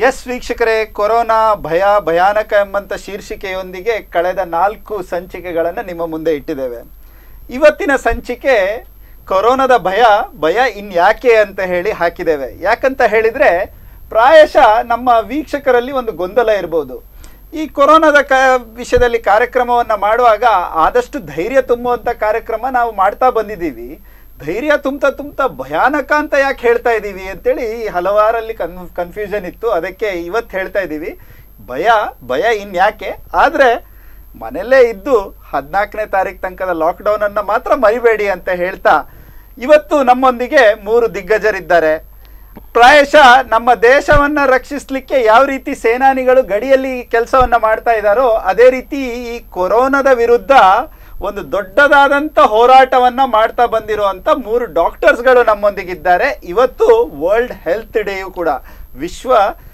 S ವೀಕ್ಷಕರೇ corona ಭಯ ಭಯಾನಕ ಎಂಬಂತ ಶೀರ್ಷಿಕೆಯೊಂದಿಗೆ ಕಳೆದ ನಾಲ್ಕು ಸಂಚಿಕೆಗಳನ್ನು ನಿಮ್ಮ ಮುಂದೆ ಇಟ್ಟಿದ್ದೇವೆ ಇವತ್ತಿನ ಸಂಚಿಕೆ ಕೊರೋನಾದ ಭಯ ಭಯ ಇನ್ಯಾಕೆ ಅಂತ ಹೇಳಿ ಹಾಕಿದ್ದೇವೆ ಯಾಕಂತ ಹೇಳಿದ್ರೆ ಪ್ರಾಯಶಃ ನಮ್ಮ ವೀಕ್ಷಕರಲ್ಲಿ ಒಂದು ಗೊಂದಲ ಇರ್ಬೋದು ಈ ಕೊರೋನಾದ ಕ ವಿಷಯದಲ್ಲಿ ಕಾರ್ಯಕ್ರಮವನ್ನು ಮಾಡುವಾಗ ಆದಷ್ಟು ಧೈರ್ಯ ತುಂಬುವಂಥ ಕಾರ್ಯಕ್ರಮ ನಾವು ಮಾಡ್ತಾ ಬಂದಿದ್ದೀವಿ ಧೈರ್ಯ ತುಂಬ್ತಾ ತುಂಬ್ತಾ ಭಯಾನಕ ಅಂತ ಯಾಕೆ ಹೇಳ್ತಾ ಇದ್ದೀವಿ ಅಂತೇಳಿ ಹಲವಾರಲ್ಲಿ ಕನ್ ಕನ್ಫ್ಯೂಷನ್ ಇತ್ತು ಅದಕ್ಕೆ ಇವತ್ತು ಹೇಳ್ತಾ ಇದ್ದೀವಿ ಭಯ ಭಯ ಇನ್ಯಾಕೆ ಆದರೆ ಮನೆಯಲ್ಲೇ ಇದ್ದು ಹದಿನಾಲ್ಕನೇ ತಾರೀಕು ತನಕದ ಲಾಕ್ಡೌನನ್ನು ಮಾತ್ರ ಮರಿಬೇಡಿ ಅಂತ ಹೇಳ್ತಾ ಇವತ್ತು ನಮ್ಮೊಂದಿಗೆ ಮೂರು ದಿಗ್ಗಜರಿದ್ದಾರೆ ಪ್ರಾಯಶಃ ನಮ್ಮ ದೇಶವನ್ನ ರಕ್ಷಿಸಲಿಕ್ಕೆ ಯಾವ ರೀತಿ ಸೇನಾನಿಗಳು ಗಡಿಯಲ್ಲಿ ಕೆಲಸವನ್ನ ಮಾಡ್ತಾ ಇದ್ದಾರೋ ಅದೇ ರೀತಿ ಈ ಕೊರೋನಾದ ವಿರುದ್ಧ ಒಂದು ದೊಡ್ಡದಾದಂಥ ಹೋರಾಟವನ್ನ ಮಾಡ್ತಾ ಬಂದಿರುವಂತ ಮೂರು ಡಾಕ್ಟರ್ಸ್ಗಳು ನಮ್ಮೊಂದಿಗಿದ್ದಾರೆ ಇವತ್ತು ವರ್ಲ್ಡ್ ಹೆಲ್ತ್ ಡೇಯು ಕೂಡ ವಿಶ್ವ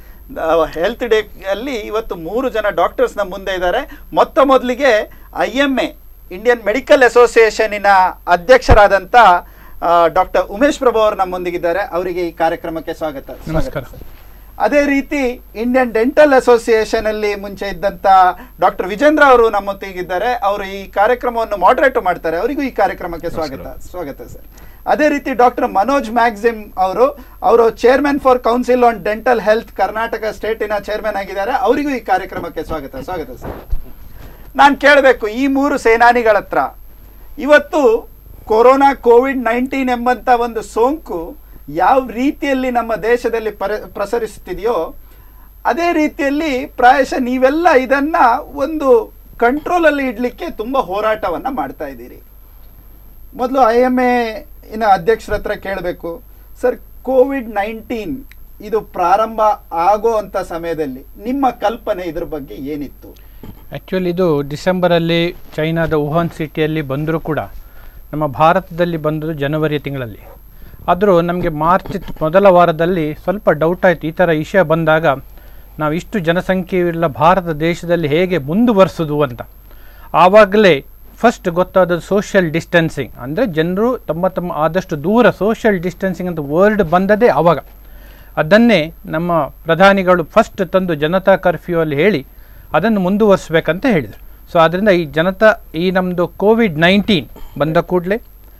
ಹೆಲ್ತ್ ಡೇ ಅಲ್ಲಿ ಇವತ್ತು ಮೂರು ಜನ ಡಾಕ್ಟರ್ಸ್ ನಮ್ಮ ಮುಂದೆ ಇದ್ದಾರೆ ಮೊತ್ತ ಮೊದಲಿಗೆ I M A Indian medical ಅಸೋಸಿಯೇಷನಿನ ಅಧ್ಯಕ್ಷರಾದಂಥ ಡಾಕ್ಟರ್ ಉಮೇಶ್ ಪ್ರಭು ಅವರು ನಮ್ಮೊಂದಿಗಿದ್ದಾರೆ ಅವರಿಗೆ ಈ ಕಾರ್ಯಕ್ರಮಕ್ಕೆ ಸ್ವಾಗತ ಸ್ವಾಗತ ನಮಸ್ಕಾರ. ಸರ್. ಅದೇ ರೀತಿ ಇಂಡಿಯನ್ ಡೆಂಟಲ್ ಅಸೋಸಿಯೇಷನ್ ಅಲ್ಲಿ ಮುಂಚೆ ಇದ್ದಂತ ಡಾಕ್ಟರ್ ವಿಜೇಂದ್ರ ಅವರು ನಮ್ಮೊತ್ತಿಗಿದ್ದಾರೆ ಅವರು ಈ ಕಾರ್ಯಕ್ರಮವನ್ನು ಮಾಡರೇಟ್ ಮಾಡ್ತಾರೆ ಅವರಿಗೂ ಈ ಕಾರ್ಯಕ್ರಮಕ್ಕೆ ಸ್ವಾಗತ ಸ್ವಾಗತ ಸರ್ ಅದೇ ರೀತಿ ಡಾಕ್ಟರ್ ಮನೋಜ್ ಮ್ಯಾಕ್ಸಿಮ್ ಅವರು ಅವರು chairman for council on dental health Karnataka ಸ್ಟೇಟಿನ ಚೇರ್ಮನ್ ಆಗಿದ್ದಾರೆ ಅವರಿಗೂ ಈ ಕಾರ್ಯಕ್ರಮಕ್ಕೆ ಸ್ವಾಗತ ಸ್ವಾಗತ ಸರ್ ನಾನು ಕೇಳಬೇಕು ಈ ಮೂರು ಸೇನಾನಿಗಳ ಹತ್ರ ಇವತ್ತು ಕೊರೋನಾ ಕೋವಿಡ್ ನೈನ್ಟೀನ್ ಎಂಬಂತ ಒಂದು ಸೋಂಕು ಯಾವ ರೀತಿಯಲ್ಲಿ ನಮ್ಮ ದೇಶದಲ್ಲಿ ಪರ ಪ್ರಸರಿಸುತ್ತಿದೆಯೋ ಅದೇ ರೀತಿಯಲ್ಲಿ ಪ್ರಾಯಶಃ ನೀವೆಲ್ಲ ಇದನ್ನ ಒಂದು ಕಂಟ್ರೋಲಲ್ಲಿ ಇಡಲಿಕ್ಕೆ ತುಂಬ ಹೋರಾಟವನ್ನ ಮಾಡ್ತಾ ಇದ್ದೀರಿ ಮೊದಲು ಐ ಎಮ್ ಎ ಇನ ಅಧ್ಯಕ್ಷರ ಹತ್ರ ಕೇಳಬೇಕು ಸರ್ ಕೋವಿಡ್ ನೈನ್ಟೀನ್ ಇದು ಪ್ರಾರಂಭ ಆಗೋ ಅಂತ ಸಮಯದಲ್ಲಿ ನಿಮ್ಮ ಕಲ್ಪನೆ ಇದ್ರ ಬಗ್ಗೆ ಏನಿತ್ತು ಆ್ಯಕ್ಚುಲಿ ಇದು ಡಿಸೆಂಬರಲ್ಲಿ ಚೈನಾದ ವುಹಾನ್ ಸಿಟಿಯಲ್ಲಿ ಬಂದರೂ ಕೂಡ ನಮ್ಮ ಭಾರತದಲ್ಲಿ ಬಂದದ್ದು ಜನವರಿ ತಿಂಗಳಲ್ಲಿ ಆದರೂ ನಮಗೆ ಮಾರ್ಚ್ ಮೊದಲ ವಾರದಲ್ಲಿ ಸ್ವಲ್ಪ ಡೌಟ್ ಆಯಿತು ಈ ಥರ ವಿಷಯ ಬಂದಾಗ ನಾವು ಇಷ್ಟು ಜನಸಂಖ್ಯೆಯುಳ್ಳ ಭಾರತ ದೇಶದಲ್ಲಿ ಹೇಗೆ ಮುಂದುವರಿಸೋದು ಅಂತ ಆವಾಗಲೇ ಫಸ್ಟ್ ಗೊತ್ತಾದದ್ದು ಸೋಷಿಯಲ್ ಡಿಸ್ಟೆನ್ಸಿಂಗ್ ಅಂದರೆ ಜನರು ತಮ್ಮ ತಮ್ಮ ಆದಷ್ಟು ದೂರ ಸೋಷಿಯಲ್ ಡಿಸ್ಟೆನ್ಸಿಂಗ್ ಅಂತ ವರ್ಡ್ ಬಂದದೇ ಆವಾಗ ಅದನ್ನೇ ನಮ್ಮ ಪ್ರಧಾನಿಗಳು ಫಸ್ಟ್ ತಂದು ಜನತಾ ಕರ್ಫ್ಯೂ ಅಲ್ಲಿ ಹೇಳಿ ಅದನ್ನು ಮುಂದುವರಿಸ್ಬೇಕಂತ ಹೇಳಿದರು ಸೊ ಆದ್ದರಿಂದ ಈ ಜನತಾ ಈ ನಮ್ಮದು ಕೋವಿಡ್ ನೈನ್ಟೀನ್ ಬಂದ ಕೂಡಲೇ